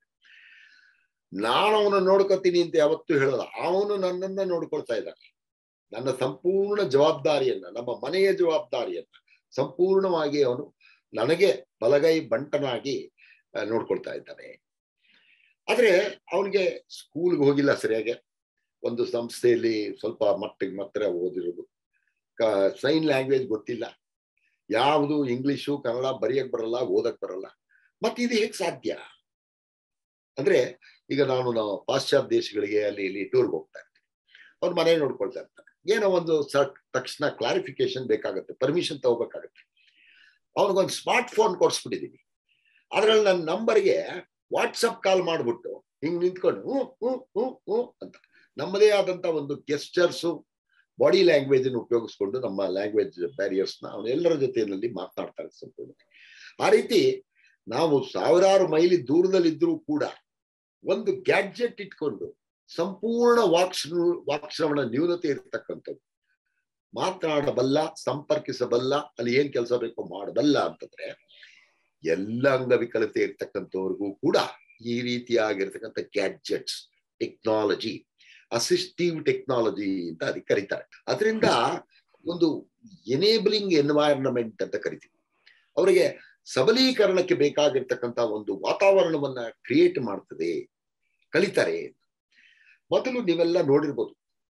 ನಾನು ಅವನ ನೋಡ್ಕೊತೀನಿ ಅಂತ ಯಾವತ್ತೂ ಹೇಳಲ್ಲ ಅವನು ನನ್ನನ್ನ ನೋಡ್ಕೊಳ್ತಾ ಇದ್ದಾನೆ ನನ್ನ ಸಂಪೂರ್ಣ ಜವಾಬ್ದಾರಿಯನ್ನ ನಮ್ಮ ಮನೆಯ ಜವಾಬ್ದಾರಿಯನ್ನ ಸಂಪೂರ್ಣವಾಗಿ ಅವನು ನನಗೆ ಬಲಗೈ ಬಂಟನಾಗಿ ನೋಡ್ಕೊಳ್ತಾ ಇದ್ದಾನೆ ಆದ್ರೆ ಅವನಿಗೆ ಸ್ಕೂಲ್ಗೆ ಹೋಗಿಲ್ಲ ಸರಿಯಾಗಿ ಒಂದು ಸಂಸ್ಥೆಯಲ್ಲಿ ಸ್ವಲ್ಪ ಮಟ್ಟಿಗೆ ಮಾತ್ರ ಓದಿರೋದು ಸೈನ್ ಲ್ಯಾಂಗ್ವೇಜ್ ಗೊತ್ತಿಲ್ಲ ಯಾವುದು ಇಂಗ್ಲಿಷು ಕನ್ನಡ ಬರೆಯಕ್ ಬರಲ್ಲ ಓದಕ್ ಬರಲ್ಲ ಮತ್ತೆ ಇದು ಹೇಗೆ ಸಾಧ್ಯ ಅಂದ್ರೆ ಈಗ ನಾನು ನಾವು ಪಾಶ್ಚಾತ್ಯ ದೇಶಗಳಿಗೆ ಅಲ್ಲಿ ಇಲ್ಲಿ ಟೂರ್ಗೆ ಹೋಗ್ತಾ ಇರ್ತೀನಿ ಅವ್ರ ಮನೆ ನೋಡ್ಕೊಳ್ತಾ ಇರ್ತಾರೆ ಏನೋ ಒಂದು ತಕ್ಷಣ ಕ್ಲಾರಿಫಿಕೇಶನ್ ಬೇಕಾಗುತ್ತೆ ಪರ್ಮಿಷನ್ ತಗೋಬೇಕಾಗತ್ತೆ ಅವ್ನಿಗೊಂದು ಸ್ಮಾರ್ಟ್ ಫೋನ್ ಕೊಡ್ಸ್ಬಿಟ್ಟಿದೀನಿ ಅದ್ರಲ್ಲಿ ನನ್ನ ನಂಬರ್ಗೆ ವಾಟ್ಸಪ್ ಕಾಲ್ ಮಾಡ್ಬಿಟ್ಟು ಹಿಂಗ್ ನಿಂತ್ಕೊಂಡು ಹ್ಞೂ ಹ್ಞೂ ಹ್ಞೂ ಹ್ಞೂ ಅಂತ ನಮ್ಮದೇ ಆದಂತ ಒಂದು ಗೆಸ್ಟರ್ಸು ಬಾಡಿ ಲ್ಯಾಂಗ್ವೇಜ್ ಅನ್ನು ಉಪಯೋಗಿಸ್ಕೊಂಡು ನಮ್ಮ ಲ್ಯಾಂಗ್ವೇಜ್ ಬ್ಯಾರಿಯರ್ಸ್ ನ ಅವನು ಎಲ್ಲರ ಜೊತೆಯಲ್ಲಿ ಮಾತನಾಡ್ತಾರೆ ಸಂಪೂರ್ಣ ಆ ರೀತಿ ನಾವು ಸಾವಿರಾರು ಮೈಲಿ ದೂರದಲ್ಲಿದ್ರೂ ಕೂಡ ಒಂದು ಗ್ಯಾಡ್ಜೆಟ್ ಇಟ್ಕೊಂಡು ಸಂಪೂರ್ಣ ವಾಕ್ಶ್ರ ವಾಕ್ಶ್ರವಣ ನ್ಯೂನತೆ ಇರ್ತಕ್ಕಂಥದ್ದು ಮಾತನಾಡಬಲ್ಲ ಸಂಪರ್ಕಿಸಬಲ್ಲ ಅಲ್ಲಿ ಏನ್ ಕೆಲಸ ಬೇಕೋ ಮಾಡಬಲ್ಲ ಅಂತಂದ್ರೆ ಎಲ್ಲ ಅಂಗವಿಕಲತೆ ಇರ್ತಕ್ಕಂಥವ್ರಿಗೂ ಕೂಡ ಈ ರೀತಿಯಾಗಿರ್ತಕ್ಕಂಥ ಗ್ಯಾಡ್ಜೆಟ್ಸ್ ಟೆಕ್ನಾಲಜಿ ಅಸಿಸ್ಟಿವ್ ಟೆಕ್ನಾಲಜಿ ಅಂತ ಅದಕ್ಕೆ ಕರೀತಾರೆ ಅದರಿಂದ ಒಂದು ಎನೇಬಲಿಂಗ್ ಎನ್ವೈರನ್ಮೆಂಟ್ ಅಂತ ಕರಿತೀವಿ ಅವರಿಗೆ ಸಬಲೀಕರಣಕ್ಕೆ ಬೇಕಾಗಿರ್ತಕ್ಕಂಥ ಒಂದು ವಾತಾವರಣವನ್ನ ಕ್ರಿಯೇಟ್ ಮಾಡ್ತದೆ ಕಲಿತಾರೆ ಮೊದಲು ನೀವೆಲ್ಲ ನೋಡಿರ್ಬೋದು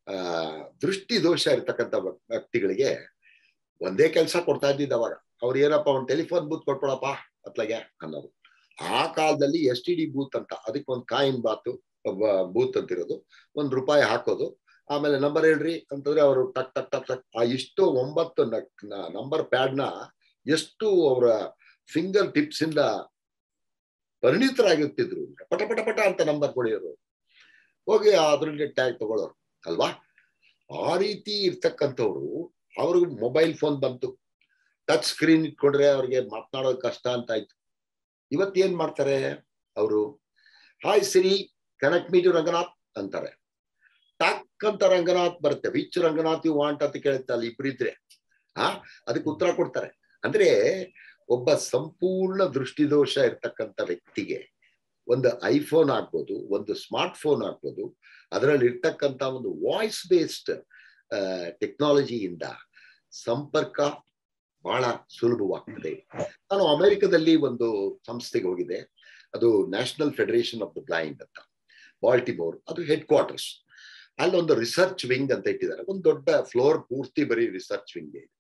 ಆ ದೃಷ್ಟಿ ದೋಷ ಇರ್ತಕ್ಕಂಥ ವ್ಯಕ್ತಿಗಳಿಗೆ ಒಂದೇ ಕೆಲಸ ಕೊಡ್ತಾ ಇದ್ದಿದ್ದು ಅವಾಗ ಅವ್ರು ಏನಪ್ಪ ಒಂದು ಟೆಲಿಫೋನ್ ಬೂತ್ ಕೊಟ್ಕೊಳಪ್ಪ ಅತ್ಲಾಗೆ ಅನ್ನೋದು ಆ ಕಾಲದಲ್ಲಿ ಎಸ್ ಟಿ ಡಿ ಬೂತ್ ಅಂತ ಅದಕ್ಕೆ ಒಂದು ಕಾಯಿನ್ ಬಾತು ಬೂತ್ ಅಂತಿರೋದು ಒಂದ್ ರೂಪಾಯಿ ಹಾಕೋದು ಆಮೇಲೆ ನಂಬರ್ ಹೇಳ್ರಿ ಅಂತಂದ್ರೆ ಅವರು ಟಕ್ ಟಕ್ ಟಕ್ ಟಕ್ ಆ ಇಷ್ಟು ಒಂಬತ್ತು ನಂಬರ್ ಪ್ಯಾಡ್ ನ ಎಷ್ಟು ಅವರ ಫಿಂಗರ್ ಟಿಪ್ಸ್ ಇಂದ ಪರಿಣಿತರಾಗಿರ್ತಿದ್ರು ಪಟ ಪಟ ಪಟ ಅಂತ ನಂಬರ್ ಕೊಡಿಯೋರು ಹೋಗಿ ಅದ್ರಲ್ಲಿ ಟ್ಯಾಗ್ ತಗೊಳ್ಳೋರು ಅಲ್ವಾ ಆ ರೀತಿ ಇರ್ತಕ್ಕಂಥವ್ರು ಅವ್ರಿಗೆ ಮೊಬೈಲ್ ಫೋನ್ ಬಂತು ಟಚ್ ಸ್ಕ್ರೀನ್ ಇಟ್ಕೊಂಡ್ರೆ ಅವ್ರಿಗೆ ಮಾತನಾಡೋದು ಕಷ್ಟ ಅಂತ ಆಯ್ತು ಇವತ್ತು ಏನ್ ಮಾಡ್ತಾರೆ ಅವರು hi Siri connect me to Ranganath ಅಂತಾರೆ ಟಕ್ ಅಂತ ರಂಗನಾಥ್ ಬರುತ್ತೆ ವಿಚ್ ರಂಗನಾಥ್ ಯು ವಾಂಟ್ ಅಂತ ಕೇಳುತ್ತೆ ಅಲ್ಲಿ ಇಬ್ರಿದ್ರೆ ಆ ಅದಕ್ಕೆ ಉತ್ತರ ಕೊಡ್ತಾರೆ ಅಂದ್ರೆ ಒಬ್ಬ ಸಂಪೂರ್ಣ ದೃಷ್ಟಿದೋಷ ಇರ್ತಕ್ಕಂಥ ವ್ಯಕ್ತಿಗೆ ಒಂದು ಐಫೋನ್ ಆಗ್ಬೋದು ಒಂದು ಸ್ಮಾರ್ಟ್ ಫೋನ್ ಆಗ್ಬೋದು ಅದರಲ್ಲಿ ಇರ್ತಕ್ಕಂಥ ಒಂದು ವಾಯ್ಸ್ ಬೇಸ್ಡ್ ಟೆಕ್ನಾಲಜಿಯಿಂದ ಸಂಪರ್ಕ ಬಹಳ ಸುಲಭವಾಗ್ತದೆ ನಾನು ಅಮೆರಿಕದಲ್ಲಿ ಒಂದು ಸಂಸ್ಥೆಗೆ ಹೋಗಿದೆ ಅದು national federation of the blind ಅಂತ ಬಾಲ್ಟಿಮೋರ್ ಅದು ಹೆಡ್ ಕ್ವಾರ್ಟರ್ಸ್ ಅಲ್ಲೊಂದು ರಿಸರ್ಚ್ ವಿಂಗ್ ಅಂತ ಇಟ್ಟಿದ್ದಾರೆ ಒಂದು ದೊಡ್ಡ ಫ್ಲೋರ್ ಪೂರ್ತಿ ಬರೀ ರಿಸರ್ಚ್ ವಿಂಗ್ ಇದೆ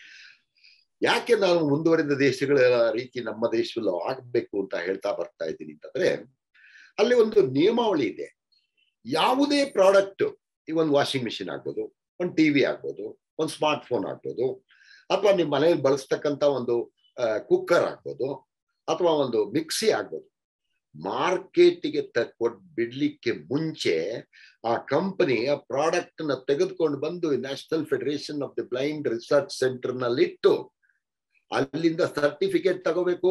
ಯಾಕೆ ನಾನು ಮುಂದುವರಿದ ದೇಶಗಳ ರೀತಿ ನಮ್ಮ ದೇಶದಲ್ಲೂ ಆಗ್ಬೇಕು ಅಂತ ಹೇಳ್ತಾ ಬರ್ತಾ ಇದ್ದೀನಿ ಅಂತಂದ್ರೆ ಅಲ್ಲಿ ಒಂದು ನಿಯಮಾವಳಿ ಇದೆ ಯಾವುದೇ ಪ್ರಾಡಕ್ಟ್ ಈಗ ಒಂದು ವಾಷಿಂಗ್ ಮಿಷಿನ್ ಆಗ್ಬೋದು ಒಂದು ಟಿವಿ ಆಗ್ಬೋದು ಒಂದು ಸ್ಮಾರ್ಟ್ ಫೋನ್ ಆಗ್ಬೋದು ಅಥವಾ ನಿಮ್ಮ ಮನೆಯಲ್ಲಿ ಬಳಸ್ತಕ್ಕಂಥ ಒಂದು ಕುಕ್ಕರ್ ಆಗ್ಬೋದು ಅಥವಾ ಒಂದು ಮಿಕ್ಸಿ ಆಗ್ಬೋದು ಮಾರ್ಕೆಟಿಗೆ ಕೊಟ್ ಬಿಡ್ಲಿಕ್ಕೆ ಮುಂಚೆ ಆ ಕಂಪನಿ ಆ ಪ್ರಾಡಕ್ಟ್ ನ ತೆಗೆದುಕೊಂಡು ಬಂದು national federation of the blind research centre ನಲ್ಲಿ ಇಟ್ಟು ಅಲ್ಲಿಂದ ಸರ್ಟಿಫಿಕೇಟ್ ತಗೋಬೇಕು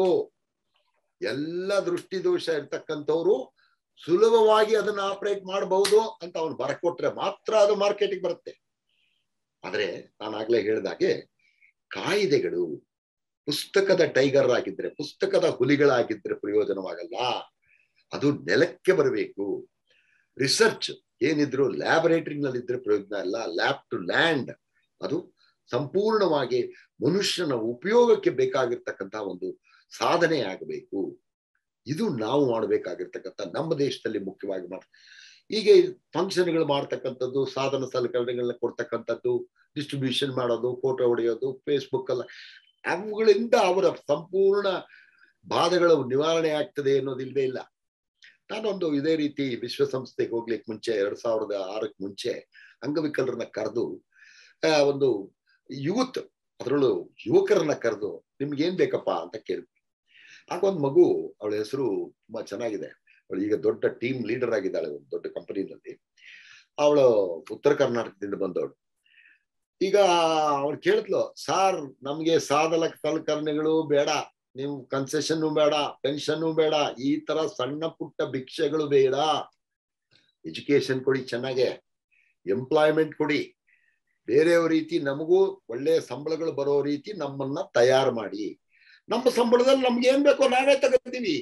ಎಲ್ಲ ದೃಷ್ಟಿ ದೋಷ ಇರ್ತಕ್ಕಂಥವ್ರು ಸುಲಭವಾಗಿ ಅದನ್ನ ಆಪರೇಟ್ ಮಾಡಬಹುದು ಅಂತ ಅವನು ಬರಕೊಟ್ರೆ ಮಾತ್ರ ಅದು ಮಾರ್ಕೆಟಿಗೆ ಬರುತ್ತೆ ಆದ್ರೆ ನಾನು ಆಗ್ಲೇ ಹೇಳಿದಾಗೆ ಕಾಯಿದೆಗಳು ಪುಸ್ತಕದ ಟೈಗರ್ ಆಗಿದ್ರೆ ಪುಸ್ತಕದ ಹುಲಿಗಳಾಗಿದ್ರೆ ಪ್ರಯೋಜನವಾಗಲ್ಲ ಅದು ನೆಲಕ್ಕೆ ಬರಬೇಕು ರಿಸರ್ಚ್ ಏನಿದ್ರು ಲ್ಯಾಬೊರೇಟರಿನಲ್ಲಿ ಇದ್ರೆ ಪ್ರಯೋಜನ ಇಲ್ಲ ಲ್ಯಾಬ್ ಟು ಲ್ಯಾಂಡ್ ಅದು ಸಂಪೂರ್ಣವಾಗಿ ಮನುಷ್ಯನ ಉಪಯೋಗಕ್ಕೆ ಬೇಕಾಗಿರ್ತಕ್ಕಂಥ ಒಂದು ಸಾಧನೆ ಆಗಬೇಕು ಇದು ನಾವು ಮಾಡಬೇಕಾಗಿರ್ತಕ್ಕಂಥ ನಮ್ಮ ದೇಶದಲ್ಲಿ ಮುಖ್ಯವಾಗಿ ಮಾಡ ಈಗ ಫಂಕ್ಷನ್ಗಳು ಮಾಡ್ತಕ್ಕಂಥದ್ದು ಸಾಧನ ಸಲಕರಣೆಗಳನ್ನ ಕೊಡ್ತಕ್ಕಂಥದ್ದು ಡಿಸ್ಟ್ರಿಬ್ಯೂಷನ್ ಮಾಡೋದು ಫೋಟೋ ಹೊಡೆಯೋದು ಫೇಸ್ಬುಕ್ ಅಲ್ಲ ಅವುಗಳಿಂದ ಅವರ ಸಂಪೂರ್ಣ ಬಾಧೆಗಳು ನಿವಾರಣೆ ಆಗ್ತದೆ ಅನ್ನೋದಿಲ್ವೇ ಇಲ್ಲ ನಾನೊಂದು ಇದೇ ರೀತಿ ವಿಶ್ವಸಂಸ್ಥೆಗೆ ಹೋಗ್ಲಿಕ್ಕೆ ಮುಂಚೆ ಎರಡ್ ಸಾವಿರದ ಆರಕ್ಕೆ ಮುಂಚೆ ಅಂಗವಿಕಲರನ್ನ ಕರೆದು ಒಂದು ಯೂತ್ ಅದರಲ್ಲೂ ಯುವಕರನ್ನ ಕರೆದು ನಿಮ್ಗೆ ಏನ್ ಬೇಕಪ್ಪ ಅಂತ ಕೇಳಿದ್ವಿ ಆಗ ಒಂದು ಮಗು ಅವಳ ಹೆಸರು ತುಂಬಾ ಚೆನ್ನಾಗಿದೆ ಅವಳು ಈಗ ದೊಡ್ಡ ಟೀಮ್ ಲೀಡರ್ ಆಗಿದ್ದಾಳೆ ಒಂದು ದೊಡ್ಡ ಕಂಪನಿನಲ್ಲಿ ಅವಳು ಉತ್ತರ ಕರ್ನಾಟಕದಿಂದ ಬಂದವಳು ಈಗ ಅವಳು ಕೇಳಿದ್ಲು ಸಾರ್ ನಮ್ಗೆ ಸಾಧನ ಸಲಕರಣೆಗಳು ಬೇಡ ನೀವು ಕನ್ಸೆಷನ್ ಬೇಡ ಪೆನ್ಷನ್ ಬೇಡ ಈ ತರ ಸಣ್ಣ ಪುಟ್ಟ ಭಿಕ್ಷೆಗಳು ಬೇಡ ಎಜುಕೇಶನ್ ಕೊಡಿ ಚೆನ್ನಾಗೆ ಎಂಪ್ಲಾಯ್ಮೆಂಟ್ ಕೊಡಿ ಬೇರೆಯವ್ರ ರೀತಿ ನಮಗೂ ಒಳ್ಳೆ ಸಂಬಳಗಳು ಬರೋ ರೀತಿ ನಮ್ಮನ್ನ ತಯಾರು ಮಾಡಿ ನಮ್ಮ ಸಂಬಳದಲ್ಲಿ ನಮ್ಗೆ ಏನ್ ಬೇಕೋ ನಾವೇ ತಗೋತೀವಿ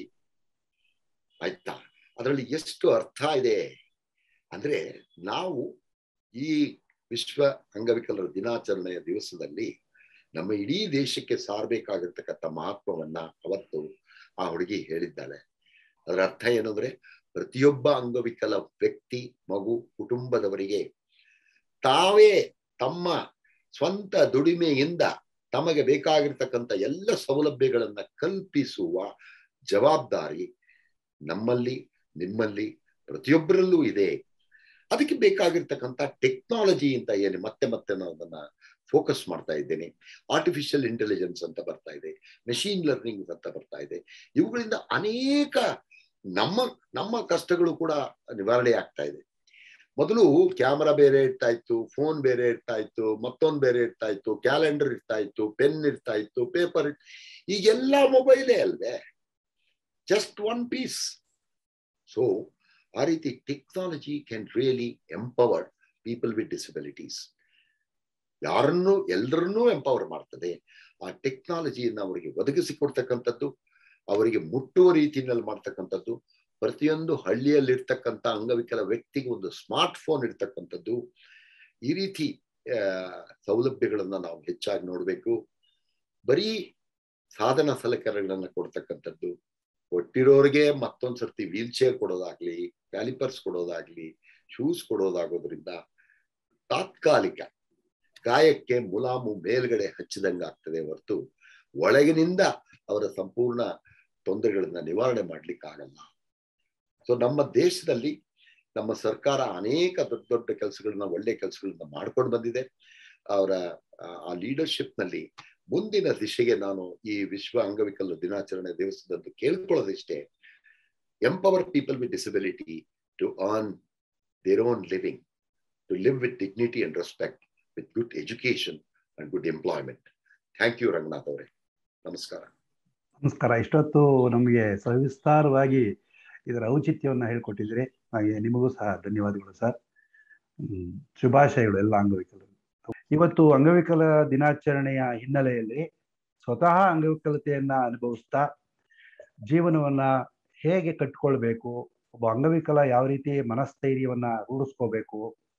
ಆಯ್ತಾ ಅದರಲ್ಲಿ ಎಷ್ಟು ಅರ್ಥ ಇದೆ ಅಂದ್ರೆ ನಾವು ಈ ವಿಶ್ವ ಅಂಗವಿಕಲರ ದಿನಾಚರಣೆಯ ದಿವಸದಲ್ಲಿ ನಮ್ಮ ಇಡೀ ದೇಶಕ್ಕೆ ಸಾರಬೇಕಾಗಿರ್ತಕ್ಕಂಥ ಮಹತ್ವವನ್ನ ಅವತ್ತು ಆ ಹುಡುಗಿ ಹೇಳಿದ್ದಾಳೆ ಅದರ ಅರ್ಥ ಏನಂದ್ರೆ ಪ್ರತಿಯೊಬ್ಬ ಅಂಗವಿಕಲ ವ್ಯಕ್ತಿ ಮಗು ಕುಟುಂಬದವರಿಗೆ ತಾವೇ ತಮ್ಮ ಸ್ವಂತ ದುಡಿಮೆಯಿಂದ ತಮಗೆ ಬೇಕಾಗಿರ್ತಕ್ಕಂಥ ಎಲ್ಲ ಸೌಲಭ್ಯಗಳನ್ನ ಕಲ್ಪಿಸುವ ಜವಾಬ್ದಾರಿ ನಮ್ಮಲ್ಲಿ ನಿಮ್ಮಲ್ಲಿ ಪ್ರತಿಯೊಬ್ಬರಲ್ಲೂ ಇದೆ ಅದಕ್ಕೆ ಬೇಕಾಗಿರ್ತಕ್ಕಂಥ ಟೆಕ್ನಾಲಜಿ ಅಂತ ಏನು ಮತ್ತೆ ಮತ್ತೆ ನಾನು ಅದನ್ನ ಫೋಕಸ್ ಮಾಡ್ತಾ ಇದ್ದೇನೆ ಆರ್ಟಿಫಿಷಿಯಲ್ ಇಂಟೆಲಿಜೆನ್ಸ್ ಅಂತ ಬರ್ತಾ ಇದೆ ಮೆಷಿನ್ ಲರ್ನಿಂಗ್ ಅಂತ ಬರ್ತಾ ಇದೆ ಇವುಗಳಿಂದ ಅನೇಕ ನಮ್ಮ ನಮ್ಮ ಕಷ್ಟಗಳು ಕೂಡ ನಿವಾರಣೆ ಆಗ್ತಾ ಇದೆ ಮೊದಲು ಕ್ಯಾಮರಾ ಬೇರೆ ಇರ್ತಾ ಇತ್ತು ಫೋನ್ ಬೇರೆ ಇರ್ತಾ ಇತ್ತು ಮತ್ತೊಂದು ಬೇರೆ ಇರ್ತಾ ಇತ್ತು ಕ್ಯಾಲೆಂಡರ್ ಇರ್ತಾ ಇತ್ತು ಪೆನ್ ಇರ್ತಾ ಇತ್ತು ಪೇಪರ್ ಈಗೆಲ್ಲ ಮೊಬೈಲೇ ಅಲ್ವೇ ಜಸ್ಟ್ ಒನ್ ಪೀಸ್ ಸೊ ಆ ರೀತಿ technology can really empower people with disabilities ಯಾರನ್ನು ಎಲ್ಲರನ್ನೂ ಎಂಪವರ್ ಮಾಡ್ತದೆ ಆ ಟೆಕ್ನಾಲಜಿಯನ್ನು ಅವರಿಗೆ ಒದಗಿಸಿಕೊಡ್ತಕ್ಕಂಥದ್ದು ಅವರಿಗೆ ಮುಟ್ಟುವ ರೀತಿಯಲ್ಲಿ ಮಾಡ್ತಕ್ಕಂಥದ್ದು ಪ್ರತಿಯೊಂದು ಹಳ್ಳಿಯಲ್ಲಿರ್ತಕ್ಕಂಥ ಅಂಗವಿಕಲ ವ್ಯಕ್ತಿಗೆ ಒಂದು ಸ್ಮಾರ್ಟ್ ಫೋನ್ ಇರ್ತಕ್ಕಂಥದ್ದು ಈ ರೀತಿ ಸೌಲಭ್ಯಗಳನ್ನ ನಾವು ಹೆಚ್ಚಾಗಿ ನೋಡ್ಬೇಕು ಬರೀ ಸಾಧನ ಸಲಕರಣೆಗಳನ್ನ ಕೊಡ್ತಕ್ಕಂಥದ್ದು ಕೊಟ್ಟಿರೋರಿಗೆ ಮತ್ತೊಂದ್ ಸರ್ತಿ ವೀಲ್ ಚೇರ್ ಕೊಡೋದಾಗ್ಲಿ ಕ್ಯಾಲಿಪರ್ಸ್ ಕೊಡೋದಾಗ್ಲಿ ಶೂಸ್ ಕೊಡೋದಾಗೋದ್ರಿಂದ ತಾತ್ಕಾಲಿಕ ಗಾಯಕ್ಕೆ ಮುಲಾಮು ಮೇಲ್ಗಡೆ ಹಚ್ಚಿದಂಗಾಗ್ತದೆ ಹೊರತು ಒಳಗಿನಿಂದ ಅವರ ಸಂಪೂರ್ಣ ತೊಂದರೆಗಳನ್ನ ನಿವಾರಣೆ ಮಾಡ್ಲಿಕ್ಕಾಗಲ್ಲ ಸೊ ನಮ್ಮ ದೇಶದಲ್ಲಿ ನಮ್ಮ ಸರ್ಕಾರ ಅನೇಕ ದೊಡ್ಡ ದೊಡ್ಡ ಕೆಲಸಗಳನ್ನ ಒಳ್ಳೆ ಕೆಲಸಗಳನ್ನ ಮಾಡ್ಕೊಂಡು ಬಂದಿದೆ ಅವರ ಆ ಲೀಡರ್ಶಿಪ್ ನಲ್ಲಿ ಮುಂದಿನ ದಿಶೆಗೆ ನಾನು ಈ ವಿಶ್ವ ಅಂಗವಿಕಲ ದಿನಾಚರಣೆ ದಿವಸದಂದು ಕೇಳ್ಕೊಳ್ಳೋದಿಷ್ಟೇ empower people with disability to earn their own living to live with dignity and respect with good education and good employment thank you Ranganath ಅವರೇ ನಮಸ್ಕಾರ ನಮಸ್ಕಾರ ಇಷ್ಟೊತ್ತು ನಮಗೆ ಸವಿಸ್ತಾರವಾಗಿ ಇದರ ಔಚಿತ್ಯವನ್ನು ಹೇಳ್ಕೊಟ್ಟಿದ್ರಿ ಹಾಗೆ ನಿಮಗೂ ಸಹ ಧನ್ಯವಾದಗಳು ಸರ್ ಹ್ಮ್ ಶುಭಾಶಯಗಳು ಎಲ್ಲ ಅಂಗವಿಕಲರು ಇವತ್ತು ಅಂಗವಿಕಲ ದಿನಾಚರಣೆಯ ಹಿನ್ನೆಲೆಯಲ್ಲಿ ಸ್ವತಃ ಅಂಗವಿಕಲತೆಯನ್ನ ಅನುಭವಿಸ್ತಾ ಜೀವನವನ್ನ ಹೇಗೆ ಕಟ್ಕೊಳ್ಬೇಕು ಒಬ್ಬ ಅಂಗವಿಕಲ ಯಾವ ರೀತಿ ಮನಸ್ಥೈರ್ಯವನ್ನ ರೂಢಿಸ್ಕೋಬೇಕು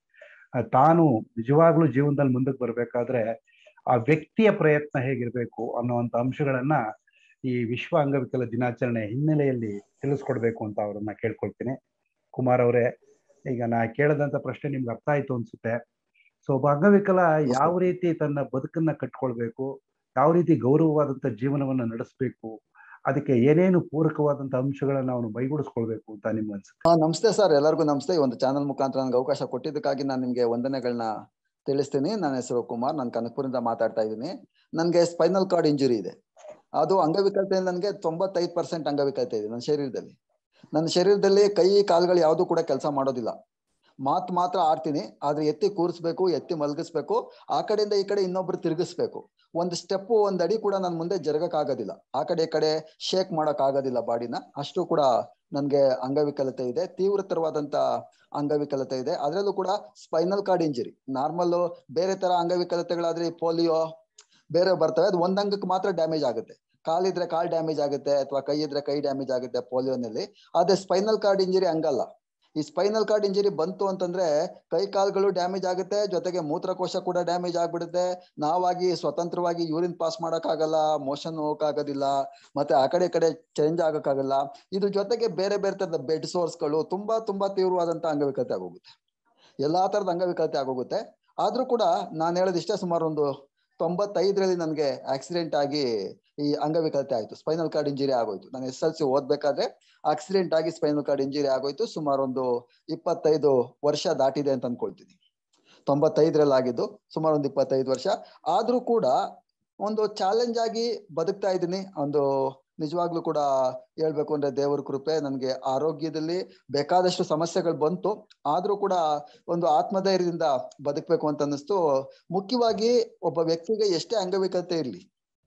ತಾನು ನಿಜವಾಗ್ಲೂ ಜೀವನದಲ್ಲಿ ಮುಂದಕ್ಕೆ ಬರ್ಬೇಕಾದ್ರೆ ಆ ವ್ಯಕ್ತಿಯ ಪ್ರಯತ್ನ ಹೇಗಿರ್ಬೇಕು ಅನ್ನುವಂಥ ಅಂಶಗಳನ್ನ ಈ ವಿಶ್ವ ಅಂಗವಿಕಲ ದಿನಾಚರಣೆ ಹಿನ್ನೆಲೆಯಲ್ಲಿ ತಿಳಿಸ್ಕೊಡ್ಬೇಕು ಅಂತ ಅವರನ್ನ ಕೇಳ್ಕೊಳ್ತೀನಿ ಕುಮಾರ್ ಅವರೇ ಈಗ ನಾ ಕೇಳದಂತ ಪ್ರಶ್ನೆ ನಿಮ್ಗೆ ಅರ್ಥ ಆಯ್ತು ಅನ್ಸುತ್ತೆ ಸೊ ಒಬ್ಬ ಅಂಗವಿಕಲ ಯಾವ ರೀತಿ ತನ್ನ ಬದುಕನ್ನ ಕಟ್ಕೊಳ್ಬೇಕು ಯಾವ ರೀತಿ ಗೌರವವಾದಂತ ಜೀವನವನ್ನ ನಡೆಸಬೇಕು ಅದಕ್ಕೆ ಏನೇನು ಪೂರಕವಾದಂತ ಅಂಶಗಳನ್ನ ಅವನು ಮೈಗೂಡಿಸ್ಕೊಳ್ಬೇಕು ಅಂತ ನಿಮ್ಗೆ ಅನ್ಸುತ್ತೆ ನಮಸ್ತೆ ಸರ್ ಎಲ್ಲರಿಗೂ ನಮಸ್ತೆ ಈ ಒಂದು ಚಾನಲ್ ಮುಖಾಂತರ ನನಗೆ ಅವಕಾಶ ಕೊಟ್ಟಿದ್ದಕ್ಕಾಗಿ ನಾನು ನಿಮ್ಗೆ ವಂದನೆಗಳನ್ನ ತಿಳಿಸ್ತೀನಿ ನನ್ನ ಹೆಸರು ಕುಮಾರ್ ನಾನು ಕನಕಪುರದಿಂದ ಮಾತಾಡ್ತಾ ಇದ್ದೀನಿ ನನಗೆ ಸ್ಪೈನಲ್ ಕಾರ್ಡ್ ಇಂಜುರಿ ಇದೆ ಅದು ಅಂಗವಿಕಲತೆಯಲ್ಲಿ ನನಗೆ ತೊಂಬತ್ತೈದು ಪರ್ಸೆಂಟ್ ಅಂಗವಿಕಲತೆ ಇದೆ ನನ್ನ ಶರೀರದಲ್ಲಿ ನನ್ನ ಶರೀರದಲ್ಲಿ ಕೈ ಕಾಲುಗಳು ಯಾವುದು ಕೂಡ ಕೆಲಸ ಮಾಡೋದಿಲ್ಲ ಮಾತು ಮಾತ್ರ ಆಡ್ತೀನಿ ಆದ್ರೆ ಎತ್ತಿ ಕೂರಿಸ್ಬೇಕು ಎತ್ತಿ ಮಲಗಿಸ್ಬೇಕು ಆ ಕಡೆಯಿಂದ ಈ ಕಡೆ ಇನ್ನೊಬ್ರು ತಿರುಗಿಸ್ಬೇಕು ಒಂದು ಸ್ಟೆಪ್ ಒಂದ್ ಅಡಿ ಕೂಡ ನನ್ನ ಮುಂದೆ ಜರಗಕ್ ಆಗೋದಿಲ್ಲ ಆ ಕಡೆ ಈ ಕಡೆ ಶೇಕ್ ಮಾಡಕ್ ಆಗೋದಿಲ್ಲ ಬಾಡಿನ ಅಷ್ಟು ಕೂಡ ನನ್ಗೆ ಅಂಗವಿಕಲತೆ ಇದೆ ತೀವ್ರತರವಾದಂತ ಅಂಗವಿಕಲತೆ ಇದೆ ಅದರಲ್ಲೂ ಕೂಡ ಸ್ಪೈನಲ್ ಕಾರ್ಡ್ ಇಂಜರಿ ನಾರ್ಮಲ್ ಬೇರೆ ತರ ಅಂಗವಿಕಲತೆಗಳಾದ್ರೆ ಪೋಲಿಯೋ ಬೇರೆ ಬರ್ತವೆ ಅದು ಒಂದ್ ಅಂಗಕ್ಕೆ ಮಾತ್ರ ಡ್ಯಾಮೇಜ್ ಆಗುತ್ತೆ ಕಾಲಿದ್ರೆ ಕಾಲ್ ಡ್ಯಾಮೇಜ್ ಆಗುತ್ತೆ ಅಥವಾ ಕೈ ಇದ್ರೆ ಕೈ ಡ್ಯಾಮೇಜ್ ಆಗುತ್ತೆ ಪೋಲಿಯೋನಲ್ಲಿ ಅದೇ ಸ್ಪೈನಲ್ ಕಾರ್ಡ್ ಇಂಜರಿ ಹಂಗಲ್ಲ ಈ ಸ್ಪೈನಲ್ ಕಾರ್ಡ್ ಇಂಜರಿ ಬಂತು ಅಂತಂದ್ರೆ ಕೈ ಕಾಲ್ಗಳು ಡ್ಯಾಮೇಜ್ ಆಗುತ್ತೆ ಜೊತೆಗೆ ಮೂತ್ರಕೋಶ ಕೂಡ ಡ್ಯಾಮೇಜ್ ಆಗ್ಬಿಡುತ್ತೆ ನಾವಾಗಿ ಸ್ವತಂತ್ರವಾಗಿ ಯೂರಿನ್ ಪಾಸ್ ಆಗಲ್ಲ ಮೋಷನ್ ಹೋಗಕ್ಕಾಗೋದಿಲ್ಲ ಮತ್ತೆ ಆ ಕಡೆ ಕಡೆ ಚೇಂಜ್ ಆಗಕ್ಕಾಗಲ್ಲ ಇದ್ರ ಜೊತೆಗೆ ಬೇರೆ ಬೇರೆ ತರದ ಬೆಡ್ ಸೋರ್ಸ್ಗಳು ತುಂಬಾ ತುಂಬಾ ತೀವ್ರವಾದಂತ ಅಂಗವಿಕಲತೆ ಆಗೋಗುತ್ತೆ ಎಲ್ಲಾ ತರದ ಅಂಗವಿಕಲತೆ ಆಗೋಗುತ್ತೆ ಆದ್ರೂ ಕೂಡ ನಾನು ಹೇಳೋದಿಷ್ಟೇ ಸುಮಾರು ಒಂದು ತೊಂಬತ್ತೈದರಲ್ಲಿ ನನಗೆ ಆಕ್ಸಿಡೆಂಟ್ ಆಗಿ ಈ ಅಂಗವಿಕಲತೆ ಆಯ್ತು ಸ್ಪೈನಲ್ ಕಾರ್ಡ್ ಇಂಜುರಿ ಆಗೋಯ್ತು ನಾನು ಎಸ್ ಎಲ್ ಸಿ ಓದ್ಬೇಕಾದ್ರೆ ಆಕ್ಸಿಡೆಂಟ್ ಆಗಿ ಸ್ಪೈನಲ್ ಕಾರ್ಡ್ ಇಂಜುರಿ ಆಗೋಯ್ತು ಸುಮಾರು ಒಂದು ಇಪ್ಪತ್ತೈದು ವರ್ಷ ದಾಟಿದೆ ಅಂತ ಅನ್ಕೊಳ್ತೀನಿ ತೊಂಬತ್ತೈದರಲ್ಲಿ ಆಗಿದ್ದು ಸುಮಾರು ಒಂದು ಇಪ್ಪತ್ತೈದು ವರ್ಷ ಆದ್ರೂ ಕೂಡ ಒಂದು ಚಾಲೆಂಜ್ ಆಗಿ ಬದುಕ್ತಾ ಇದ್ದೀನಿ ಒಂದು ನಿಜವಾಗ್ಲೂ ಕೂಡ ಹೇಳ್ಬೇಕು ಅಂದ್ರೆ ದೇವರ ಕೃಪೆ ನನಗೆ ಆರೋಗ್ಯದಲ್ಲಿ ಬೇಕಾದಷ್ಟು ಸಮಸ್ಯೆಗಳು ಬಂತು ಆದ್ರೂ ಕೂಡ ಒಂದು ಆತ್ಮಧೈರ್ಯದಿಂದ ಬದುಕ್ಬೇಕು ಅಂತ ಅನ್ನಿಸ್ತು ಮುಖ್ಯವಾಗಿ ಒಬ್ಬ ವ್ಯಕ್ತಿಗೆ ಎಷ್ಟೇ ಅಂಗವಿಕಲತೆ ಇರ್ಲಿ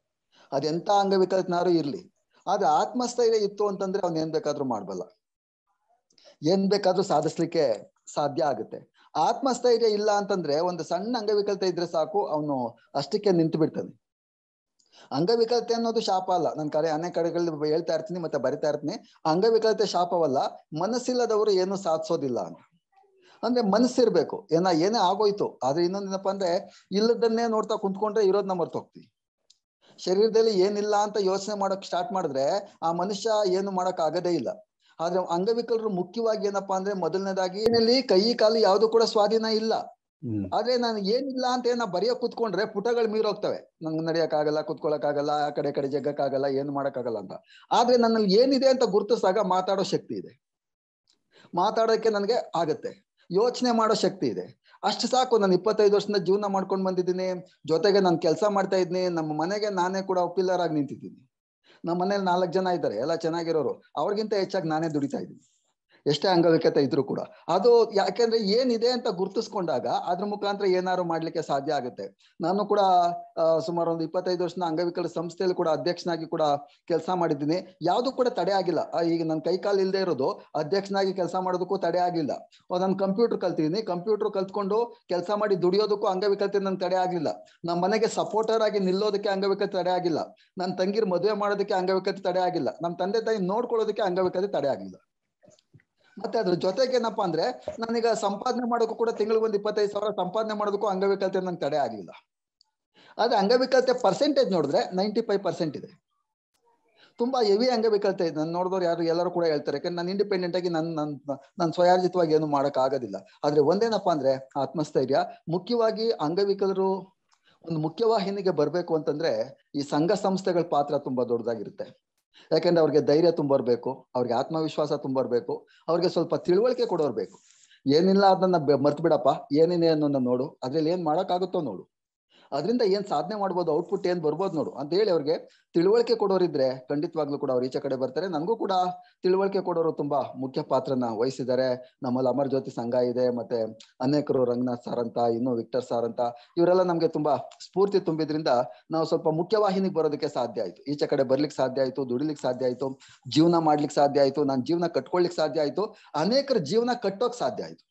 ಅದೆಂತ ಅಂಗವಿಕಲತೆನಾರು ಇರ್ಲಿ ಆದ್ರೆ ಆತ್ಮಸ್ಥೈರ್ಯ ಇತ್ತು ಅಂತಂದ್ರೆ ಅವ್ನ್ ಏನ್ ಬೇಕಾದ್ರೂ ಮಾಡ್ಬಲ್ಲ ಏನ್ ಬೇಕಾದ್ರೂ ಸಾಧಿಸ್ಲಿಕ್ಕೆ ಸಾಧ್ಯ ಆಗುತ್ತೆ ಆತ್ಮಸ್ಥೈರ್ಯ ಇಲ್ಲ ಅಂತಂದ್ರೆ ಒಂದು ಸಣ್ಣ ಅಂಗವಿಕಲತೆ ಇದ್ರೆ ಸಾಕು ಅವನು ಅಷ್ಟಕ್ಕೆ ನಿಂತು ಬಿಡ್ತಾನೆ ಅಂಗವಿಕಲತೆ ಅನ್ನೋದು ಶಾಪ ಅಲ್ಲ ನಾನು ಕರೆ ಅನೇಕ ಕಡೆಗಳಲ್ಲಿ ಹೇಳ್ತಾ ಇರ್ತೀನಿ ಮತ್ತೆ ಬರಿತಾ ಇರ್ತೀನಿ ಅಂಗವಿಕಲತೆ ಶಾಪವಲ್ಲ ಮನಸ್ಸಿಲ್ಲದವರು ಏನು ಸಾಧಿಸೋದಿಲ್ಲ ಅಂತ ಅಂದ್ರೆ ಮನಸ್ಸಿರ್ಬೇಕು ಏನ ಏನೇ ಆಗೋಯ್ತು ಆದ್ರೆ ಇನ್ನೊಂದೇನಪ್ಪ ಅಂದ್ರೆ ಇಲ್ಲದನ್ನೇ ನೋಡ್ತಾ ಕುಂತ್ಕೊಂಡ್ರೆ ಇರೋದನ್ನ ಮರ್ತು ಹೋಗ್ತೀವಿ ಶರೀರದಲ್ಲಿ ಏನಿಲ್ಲ ಅಂತ ಯೋಚನೆ ಮಾಡಕ್ ಸ್ಟಾರ್ಟ್ ಮಾಡಿದ್ರೆ ಆ ಮನುಷ್ಯ ಏನು ಮಾಡಕ್ ಆಗದೇ ಇಲ್ಲ ಆದ್ರೆ ಅಂಗವಿಕಲರು ಮುಖ್ಯವಾಗಿ ಏನಪ್ಪಾ ಅಂದ್ರೆ ಮೊದಲನೇದಾಗಿ ಏನಲ್ಲಿ ಕೈ ಕಾಲು ಯಾವ್ದು ಕೂಡ ಸ್ವಾಧೀನ ಇಲ್ಲ ಆದ್ರೆ ನಾನು ಏನಿಲ್ಲ ಅಂತ ಏನ ಬರೆಯೋ ಕುತ್ಕೊಂಡ್ರೆ ಪುಟಗಳು ಮೀರೋಗ್ತವೆ ನಂಗೆ ನಡಿಯಕ್ ಆಗಲ್ಲ ಕುತ್ಕೊಳಕ್ ಆಗಲ್ಲ ಆ ಕಡೆ ಕಡೆ ಜಗ್ಗಕ್ ಆಗಲ್ಲ ಏನು ಮಾಡಕ್ ಆಗಲ್ಲ ಅಂತ ಆದ್ರೆ ನನ್ನಲ್ಲಿ ಏನಿದೆ ಅಂತ ಗುರುತಿಸಿದಾಗ ಮಾತಾಡೋ ಶಕ್ತಿ ಇದೆ ಮಾತಾಡೋಕೆ ನನಗೆ ಆಗತ್ತೆ ಯೋಚನೆ ಮಾಡೋ ಶಕ್ತಿ ಇದೆ ಅಷ್ಟು ಸಾಕು ನಾನು ಇಪ್ಪತ್ತೈದು ವರ್ಷದಿಂದ ಜೀವನ ಮಾಡ್ಕೊಂಡು ಬಂದಿದ್ದೀನಿ ಜೊತೆಗೆ ನಾನು ಕೆಲಸ ಮಾಡ್ತಾ ಇದ್ದೀನಿ ನಮ್ಮ ಮನೆಗೆ ನಾನೇ ಕೂಡ ಪಿಲ್ಲರ್ ಆಗಿ ನಿಂತಿದ್ದೀನಿ ನಮ್ಮ ಮನೇಲಿ ನಾಲ್ಕು ಜನ ಇದ್ದಾರೆ ಎಲ್ಲ ಚೆನ್ನಾಗಿರೋರು ಅವ್ರಿಗಿಂತ ಹೆಚ್ಚಾಗಿ ನಾನೇ ದುಡಿತಾ ಇದ್ದೀನಿ ಎಷ್ಟೇ ಅಂಗವಿಕತೆ ಇದ್ರು ಕೂಡ ಅದು ಯಾಕೆಂದ್ರೆ ಏನಿದೆ ಅಂತ ಗುರ್ತಿಸ್ಕೊಂಡಾಗ ಅದ್ರ ಮುಖಾಂತರ ಏನಾದ್ರು ಮಾಡ್ಲಿಕ್ಕೆ ಸಾಧ್ಯ ಆಗುತ್ತೆ ನಾನು ಕೂಡ ಸುಮಾರು ಒಂದು ಇಪ್ಪತ್ತೈದು ವರ್ಷದ ಅಂಗವಿಕಲ ಸಂಸ್ಥೆಯಲ್ಲಿ ಕೂಡ ಅಧ್ಯಕ್ಷನಾಗಿ ಕೂಡ ಕೆಲಸ ಮಾಡಿದ್ದೀನಿ ಯಾವ್ದು ಕೂಡ ತಡೆ ಆಗಿಲ್ಲ ಈಗ ನನ್ನ ಕೈ ಕಾಲು ಇಲ್ಲದೆ ಇರೋದು ಅಧ್ಯಕ್ಷನಾಗಿ ಕೆಲಸ ಮಾಡೋದಕ್ಕೂ ತಡೆ ಆಗಿಲ್ಲ ನಾನು ಕಂಪ್ಯೂಟರ್ ಕಲ್ತಿದ್ದೀನಿ ಕಂಪ್ಯೂಟರ್ ಕಲ್ತ್ಕೊಂಡು ಕೆಲಸ ಮಾಡಿ ದುಡಿಯೋದಕ್ಕೂ ಅಂಗವಿಕಲತೆ ನನ್ ತಡೆ ಆಗಿಲ್ಲ ನಮ್ಮ ಮನೆಗೆ ಸಪೋರ್ಟರ್ ಆಗಿ ನಿಲ್ಲೋದಕ್ಕೆ ಅಂಗವಿಕತೆ ತಡೆ ಆಗಿಲ್ಲ ನನ್ನ ತಂಗಿರ್ ಮದುವೆ ಮಾಡೋದಕ್ಕೆ ಅಂಗವಿಕತೆ ತಡೆ ಆಗಿಲ್ಲ ನಮ್ಮ ತಂದೆ ತಾಯಿ ನೋಡ್ಕೊಳ್ಳೋದಕ್ಕೆ ಅಂಗವಿಕತೆ ತಡೆ ಆಗಿಲ್ಲ ಮತ್ತೆ ಅದ್ರ ಜೊತೆಗೆ ಏನಪ್ಪಾ ಅಂದ್ರೆ ನಾನೀಗ ಸಂಪಾದನೆ ಮಾಡೋಕ್ಕೂ ಕೂಡ ತಿಂಗಳಿಗೆ ಒಂದು ಇಪ್ಪತ್ತೈದು ಸಾವಿರ ಸಂಪಾದನೆ ಮಾಡೋದಕ್ಕೂ ಅಂಗವಿಕಲತೆ ನಂಗೆ ತಡೆ ಆಗಿಲ್ಲ ಆದ್ರೆ ಅಂಗವಿಕಲತೆ ಪರ್ಸೆಂಟೇಜ್ ನೋಡಿದ್ರೆ ನೈಂಟಿ ಫೈವ್ ಪರ್ಸೆಂಟ್ ಇದೆ ತುಂಬಾ ಹೆವಿ ಅಂಗವಿಕಲತೆ ಇದೆ ನಾನು ನೋಡಿದವ್ರು ಯಾರು ಎಲ್ಲರೂ ಕೂಡ ಹೇಳ್ತಾರೆ ಯಾಕಂದ್ರೆ ನಾನು ಇಂಡಿಪೆಂಡೆಂಟ್ ಆಗಿ ನನ್ ನನ್ ನಾನು ಸ್ವಯಾರ್ಜಿತವಾಗಿ ಏನು ಮಾಡಕ್ ಆಗೋದಿಲ್ಲ ಆದ್ರೆ ಒಂದೇನಪ್ಪಾ ಅಂದ್ರೆ ಆತ್ಮಸ್ಥೈರ್ಯ ಮುಖ್ಯವಾಗಿ ಅಂಗವಿಕಲರು ಒಂದು ಮುಖ್ಯವಾಹಿನಿಗೆ ಬರ್ಬೇಕು ಅಂತಂದ್ರೆ ಈ ಸಂಘ ಸಂಸ್ಥೆಗಳ ಪಾತ್ರ ತುಂಬಾ ದೊಡ್ಡದಾಗಿರುತ್ತೆ ಯಾಕಂದ್ರೆ ಅವ್ರಿಗೆ ಧೈರ್ಯ ತುಂಬರ್ಬೇಕು ಅವ್ರಿಗೆ ಆತ್ಮವಿಶ್ವಾಸ ತುಂಬರ್ಬೇಕು ಅವ್ರಿಗೆ ಸ್ವಲ್ಪ ತಿಳುವಳಿಕೆ ಕೊಡೋರ್ಬೇಕು ಏನಿಲ್ಲ ಅದನ್ನ ಮರ್ತು ಬಿಡಪ್ಪ ಏನೇನೇ ಅನ್ನೋದನ್ನ ನೋಡು ಅದ್ರಲ್ಲಿ ಏನ್ ಮಾಡಕ್ಕಾಗುತ್ತೋ ನೋಡು ಅದರಿಂದ ಏನ್ ಸಾಧನೆ ಮಾಡ್ಬೋದು ಔಟ್ಪುಟ್ ಏನ್ ಬರ್ಬೋದು ನೋಡು ಅಂತ ಹೇಳಿ ಅವ್ರಿಗೆ ತಿಳುವಳಿಕೆ ಕೊಡೋರಿದ್ರೆ ಖಂಡಿತವಾಗ್ಲೂ ಕೂಡ ಅವ್ರು ಈಚೆ ಕಡೆ ಬರ್ತಾರೆ ನನಗೂ ಕೂಡ ತಿಳುವಳಿಕೆ ಕೊಡೋರು ತುಂಬಾ ಮುಖ್ಯ ಪಾತ್ರನ ವಹಿಸಿದ್ದಾರೆ ನಮ್ಮಲ್ಲಿ ಅಮರ್ ಜ್ಯೋತಿ ಸಂಘ ಇದೆ ಮತ್ತೆ ಅನೇಕರು ರಂಗನಾಥ್ ಸರ್ ಅಂತ ಇನ್ನು ವಿಕ್ಟರ್ ಸರ್ ಅಂತ ಇವರೆಲ್ಲ ನಮ್ಗೆ ತುಂಬಾ ಸ್ಫೂರ್ತಿ ತುಂಬಿದ್ರಿಂದ ನಾವು ಸ್ವಲ್ಪ ಮುಖ್ಯವಾಹಿನಿಗೆ ಬರೋದಕ್ಕೆ ಸಾಧ್ಯ ಆಯ್ತು ಈಚೆ ಕಡೆ ಬರ್ಲಿಕ್ಕೆ ಸಾಧ್ಯ ಆಯ್ತು ದುಡಿಲಿಕ್ಕೆ ಸಾಧ್ಯ ಆಯ್ತು ಜೀವನ ಮಾಡ್ಲಿಕ್ಕೆ ಸಾಧ್ಯ ಆಯ್ತು ನಾನು ಜೀವನ ಕಟ್ಕೊಳ್ಲಿಕ್ಕೆ ಸಾಧ್ಯ ಆಯ್ತು ಅನೇಕರ ಜೀವನ ಕಟ್ಟೋಕ್ ಸಾಧ್ಯ ಆಯ್ತು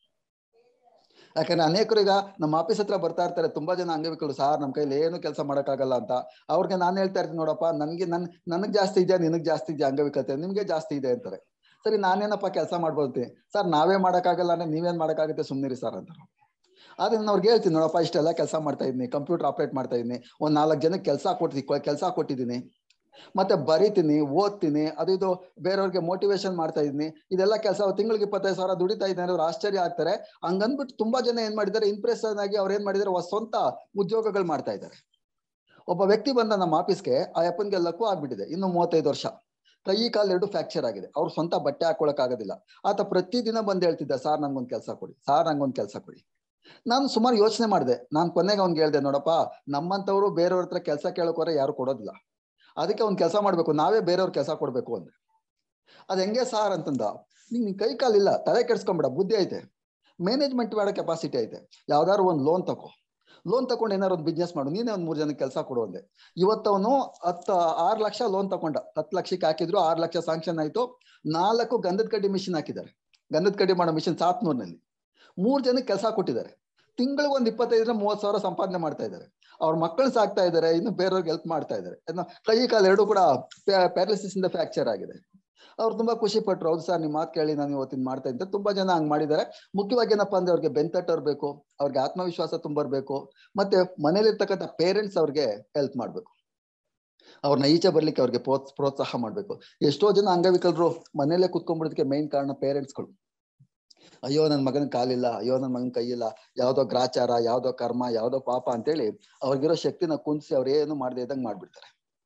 ಯಾಕಂದ್ರೆ ಅನೇಕರು ಈಗ ನಮ್ಮ ಆಫೀಸ್ ಹತ್ರ ಬರ್ತಾ ಇರ್ತಾರೆ ತುಂಬಾ ಜನ ಅಂಗವಿಕಲರು ಸಾರ್ ನಮ್ ಕೈಲಿ ಏನು ಕೆಲಸ ಮಾಡಕ್ಕಾಗಲ್ಲ ಅಂತ ಅವ್ರಿಗೆ ನಾನು ಹೇಳ್ತಾ ಇರ್ತೀನಿ ನೋಡಪ್ಪ ನನ್ಗೆ ನನ್ ನನಗ್ ಜಾಸ್ತಿ ಇದೆಯಾ ನಿನಗ್ ಜಾಸ್ತಿ ಇದೆಯಾ ಅಂಗವಿಕಲತೆ ನಿಮ್ಗೆ ಜಾಸ್ತಿ ಇದೆ ಅಂತಾರೆ ಸರಿ ನಾನೇನಪ್ಪ ಕೆಲಸ ಮಾಡ್ಬೋದ್ತೀನಿ ಸರ್ ನಾವೇ ಮಾಡಕ್ಕಾಗಲ್ಲ ಅಂದ್ರೆ ನೀವೇನ್ ಮಾಡಕ್ಕಾಗುತ್ತೆ ಸುಮ್ನಿರಿ ಸರ್ ಅಂತ ಆದ್ರೆ ನಾನು ಅವ್ರಿಗೆ ಹೇಳ್ತೀನಿ ನೋಡಪ್ಪ ಇಷ್ಟೆಲ್ಲ ಕೆಲಸ ಮಾಡ್ತಾ ಇದ್ದೀನಿ ಕಂಪ್ಯೂಟರ್ ಆಪರೇಟ್ ಮಾಡ್ತಾ ಇದ್ದೀನಿ ಒಂದ್ ನಾಲ್ಕು ಜನಕ್ಕೆ ಕೆಲಸ ಕೊಡ್ತೀನಿ ಕೆಲಸ ಕೊಟ್ಟಿದ್ದೀನಿ ಮತ್ತೆ ಬರಿತೀನಿ ಓದ್ತೀನಿ ಅದು ಇದು ಬೇರೆಯವ್ರಿಗೆ ಮೋಟಿವೇಶನ್ ಮಾಡ್ತಾ ಇದೀನಿ ಇದೆಲ್ಲ ಕೆಲಸ ತಿಂಗಳಿಗೆ ಇಪ್ಪತ್ತೈದು ಸಾವಿರ ದುಡಿತಾ ಇದ್ದೀನಿ ಅವ್ರು ಆಶ್ಚರ್ಯ ಆಗ್ತಾರೆ ಹಂಗಂದ್ಬಿಟ್ಟು ತುಂಬಾ ಜನ ಏನ್ ಮಾಡಿದ್ದಾರೆ ಇಂಪ್ರೆಷನ್ ಆಗಿ ಅವ್ರು ಏನ್ ಮಾಡಿದ್ದಾರೆ ಸ್ವಂತ ಉದ್ಯೋಗಗಳು ಮಾಡ್ತಾ ಇದ್ದಾರೆ ಒಬ್ಬ ವ್ಯಕ್ತಿ ಬಂದ ನಮ್ಮ ಆಫೀಸ್ಗೆ ಆ ಅಪ್ಪನ್ಗೆ ಲಕ್ಕು ಆಗ್ಬಿಟ್ಟಿದೆ ಇನ್ನು ಮೂವತ್ತೈದು ವರ್ಷ ಕೈ ಕಾಲು ಎರಡು ಫ್ರಾಕ್ಚರ್ ಆಗಿದೆ ಅವ್ರು ಸ್ವಂತ ಬಟ್ಟೆ ಹಾಕೊಳಕ್ ಆಗೋದಿಲ್ಲ ಆತ ಪ್ರತಿದಿನ ಬಂದ್ ಹೇಳ್ತಿದ್ದ ಸಾರ್ ನಂಗೊಂದ್ ಕೆಲಸ ಕೊಡಿ ಸಾರ್ ನಂಗೊಂದ್ ಕೆಲಸ ಕೊಡಿ ನಾನು ಸುಮಾರು ಯೋಚನೆ ಮಾಡಿದೆ ನಾನು ಕೊನೆಗೆ ಅವ್ನ್ಗೆ ಹೇಳ್ದೆ ನೋಡಪ್ಪ ನಮ್ಮಂತವ್ರು ಬೇರೆಯವ್ರ ಹತ್ರ ಕೆಲಸ ಕೇಳೋಕೋರೆ ಯಾರು ಕೊಡೋದಿಲ್ಲ ಅದಕ್ಕೆ ಒಂದ್ ಕೆಲಸ ಮಾಡ್ಬೇಕು ನಾವೇ ಬೇರೆಯವ್ರ ಕೆಲಸ ಕೊಡ್ಬೇಕು ಅಂದ್ರೆ ಅದ್ ಹೆಂಗೆ ಸಾರ್ ಅಂತಂದ ನಿಂಗ್ ನಿನ್ ಕೈ ಕಾಲಿಲ್ಲ ತಲೆ ಕೆಡ್ಸ್ಕೊಂಬೇಡ ಬುದ್ಧಿ ಐತೆ ಮ್ಯಾನೇಜ್ಮೆಂಟ್ ಮಾಡೋ ಕೆಪಾಸಿಟಿ ಐತೆ ಯಾವ್ದಾದ್ರು ಒಂದು ಲೋನ್ ತಗೋ ಲೋನ್ ತಗೊಂಡು ಏನಾರು ಒಂದು ಬಿಸ್ನೆಸ್ ಮಾಡು ನೀನೇ ಒಂದ್ ಮೂರ್ ಜನಕ್ಕೆ ಕೆಲಸ ಕೊಡು ಅಂದೆ ಇವತ್ತವನು ಹತ್ತು ಆರು ಲಕ್ಷ ಲೋನ್ ತಗೊಂಡ ಹತ್ತು ಲಕ್ಷಕ್ಕೆ ಹಾಕಿದ್ರು ಆರು ಲಕ್ಷ ಸ್ಯಾಂಕ್ಷನ್ ಆಯ್ತು ನಾಲ್ಕು ಗಂಧದ ಕಡ್ಡಿ ಮಿಷಿನ್ ಹಾಕಿದ್ದಾರೆ ಗಂಧದ ಕಡ್ಡಿ ಮಾಡೋ ಮಿಷಿನ್ ಸಾತ್ನೂರ್ನಲ್ಲಿ ಮೂರ್ ಜನಕ್ಕೆ ಕೆಲಸ ಕೊಟ್ಟಿದ್ದಾರೆ ತಿಂಗಳಿಗೆ ಒಂದ್ ಇಪ್ಪತ್ತೈದರಿಂದ ಮೂವತ್ ಸಾವಿರ ಸಂಪಾದನೆ ಮಾಡ್ತಾ ಇದ್ದಾರೆ ಅವ್ರ ಮಕ್ಕಳನ್ನ ಸಾಕ್ತಾ ಇದ್ದಾರೆ ಇನ್ನು ಬೇರೆಯವ್ರಿಗೆ ಹೆಲ್ಪ್ ಮಾಡ್ತಾ ಇದ್ದಾರೆ ಕೈ ಕಾಲು ಎರಡು ಕೂಡ ಪ್ಯಾರಾಲಿಸಿಸ್ ಇಂದ ಫ್ರಾಕ್ಚರ್ ಆಗಿದೆ ಅವ್ರು ತುಂಬಾ ಖುಷಿ ಪಟ್ರು ಹೌದು ಸರ್ ನಿಮ್ ಮಾತು ಕೇಳಿ ನಾನು ಇವತ್ತಿನ ಮಾಡ್ತಾ ಇದ್ದೆ ತುಂಬಾ ಜನ ಹಂಗ್ ಮಾಡಿದ್ದಾರೆ ಮುಖ್ಯವಾಗಿ ಏನಪ್ಪಾ ಅಂದ್ರೆ ಅವ್ರಿಗೆ ಬೆಂತಟ್ಟರ್ಬೇಕು ಅವ್ರಿಗೆ ಆತ್ಮವಿಶ್ವಾಸ ತುಂಬರ್ಬೇಕು ಮತ್ತೆ ಮನೇಲಿರ್ತಕ್ಕಂಥ ಪೇರೆಂಟ್ಸ್ ಅವ್ರಿಗೆ ಹೆಲ್ಪ್ ಮಾಡ್ಬೇಕು ಅವ್ರನ್ನ ಈಚೆ ಬರ್ಲಿಕ್ಕೆ ಅವ್ರಿಗೆ ಪ್ರೋತ್ಸ ಪ್ರೋತ್ಸಾಹ ಮಾಡ್ಬೇಕು ಎಷ್ಟೋ ಜನ ಅಂಗವಿಕಲರು ಮನೇಲೆ ಕುತ್ಕೊಂಡ್ಬಿಡೋದಕ್ಕೆ ಮೇನ್ ಕಾರಣ ಪೇರೆಂಟ್ಸ್ಗಳು ಅಯ್ಯೋ ನನ್ ಮಗನ ಕಾಲಿಲ್ಲ ಅಯ್ಯೋ ನನ್ ಮಗನ ಕೈ ಇಲ್ಲ ಯಾವ್ದೋ ಗ್ರಾಚಾರ ಯಾವ್ದೋ ಕರ್ಮ ಯಾವ್ದೋ ಪಾಪ ಅಂತೇಳಿ ಅವ್ರಿಗಿರೋ ಶಕ್ತಿನ ಕುಂದಿಸಿ ಅವ್ರು ಏನು ಮಾಡದೆ ಇದ್ದಂಗ್ ಮಾಡ್ಬಿಡ್ತಾರೆ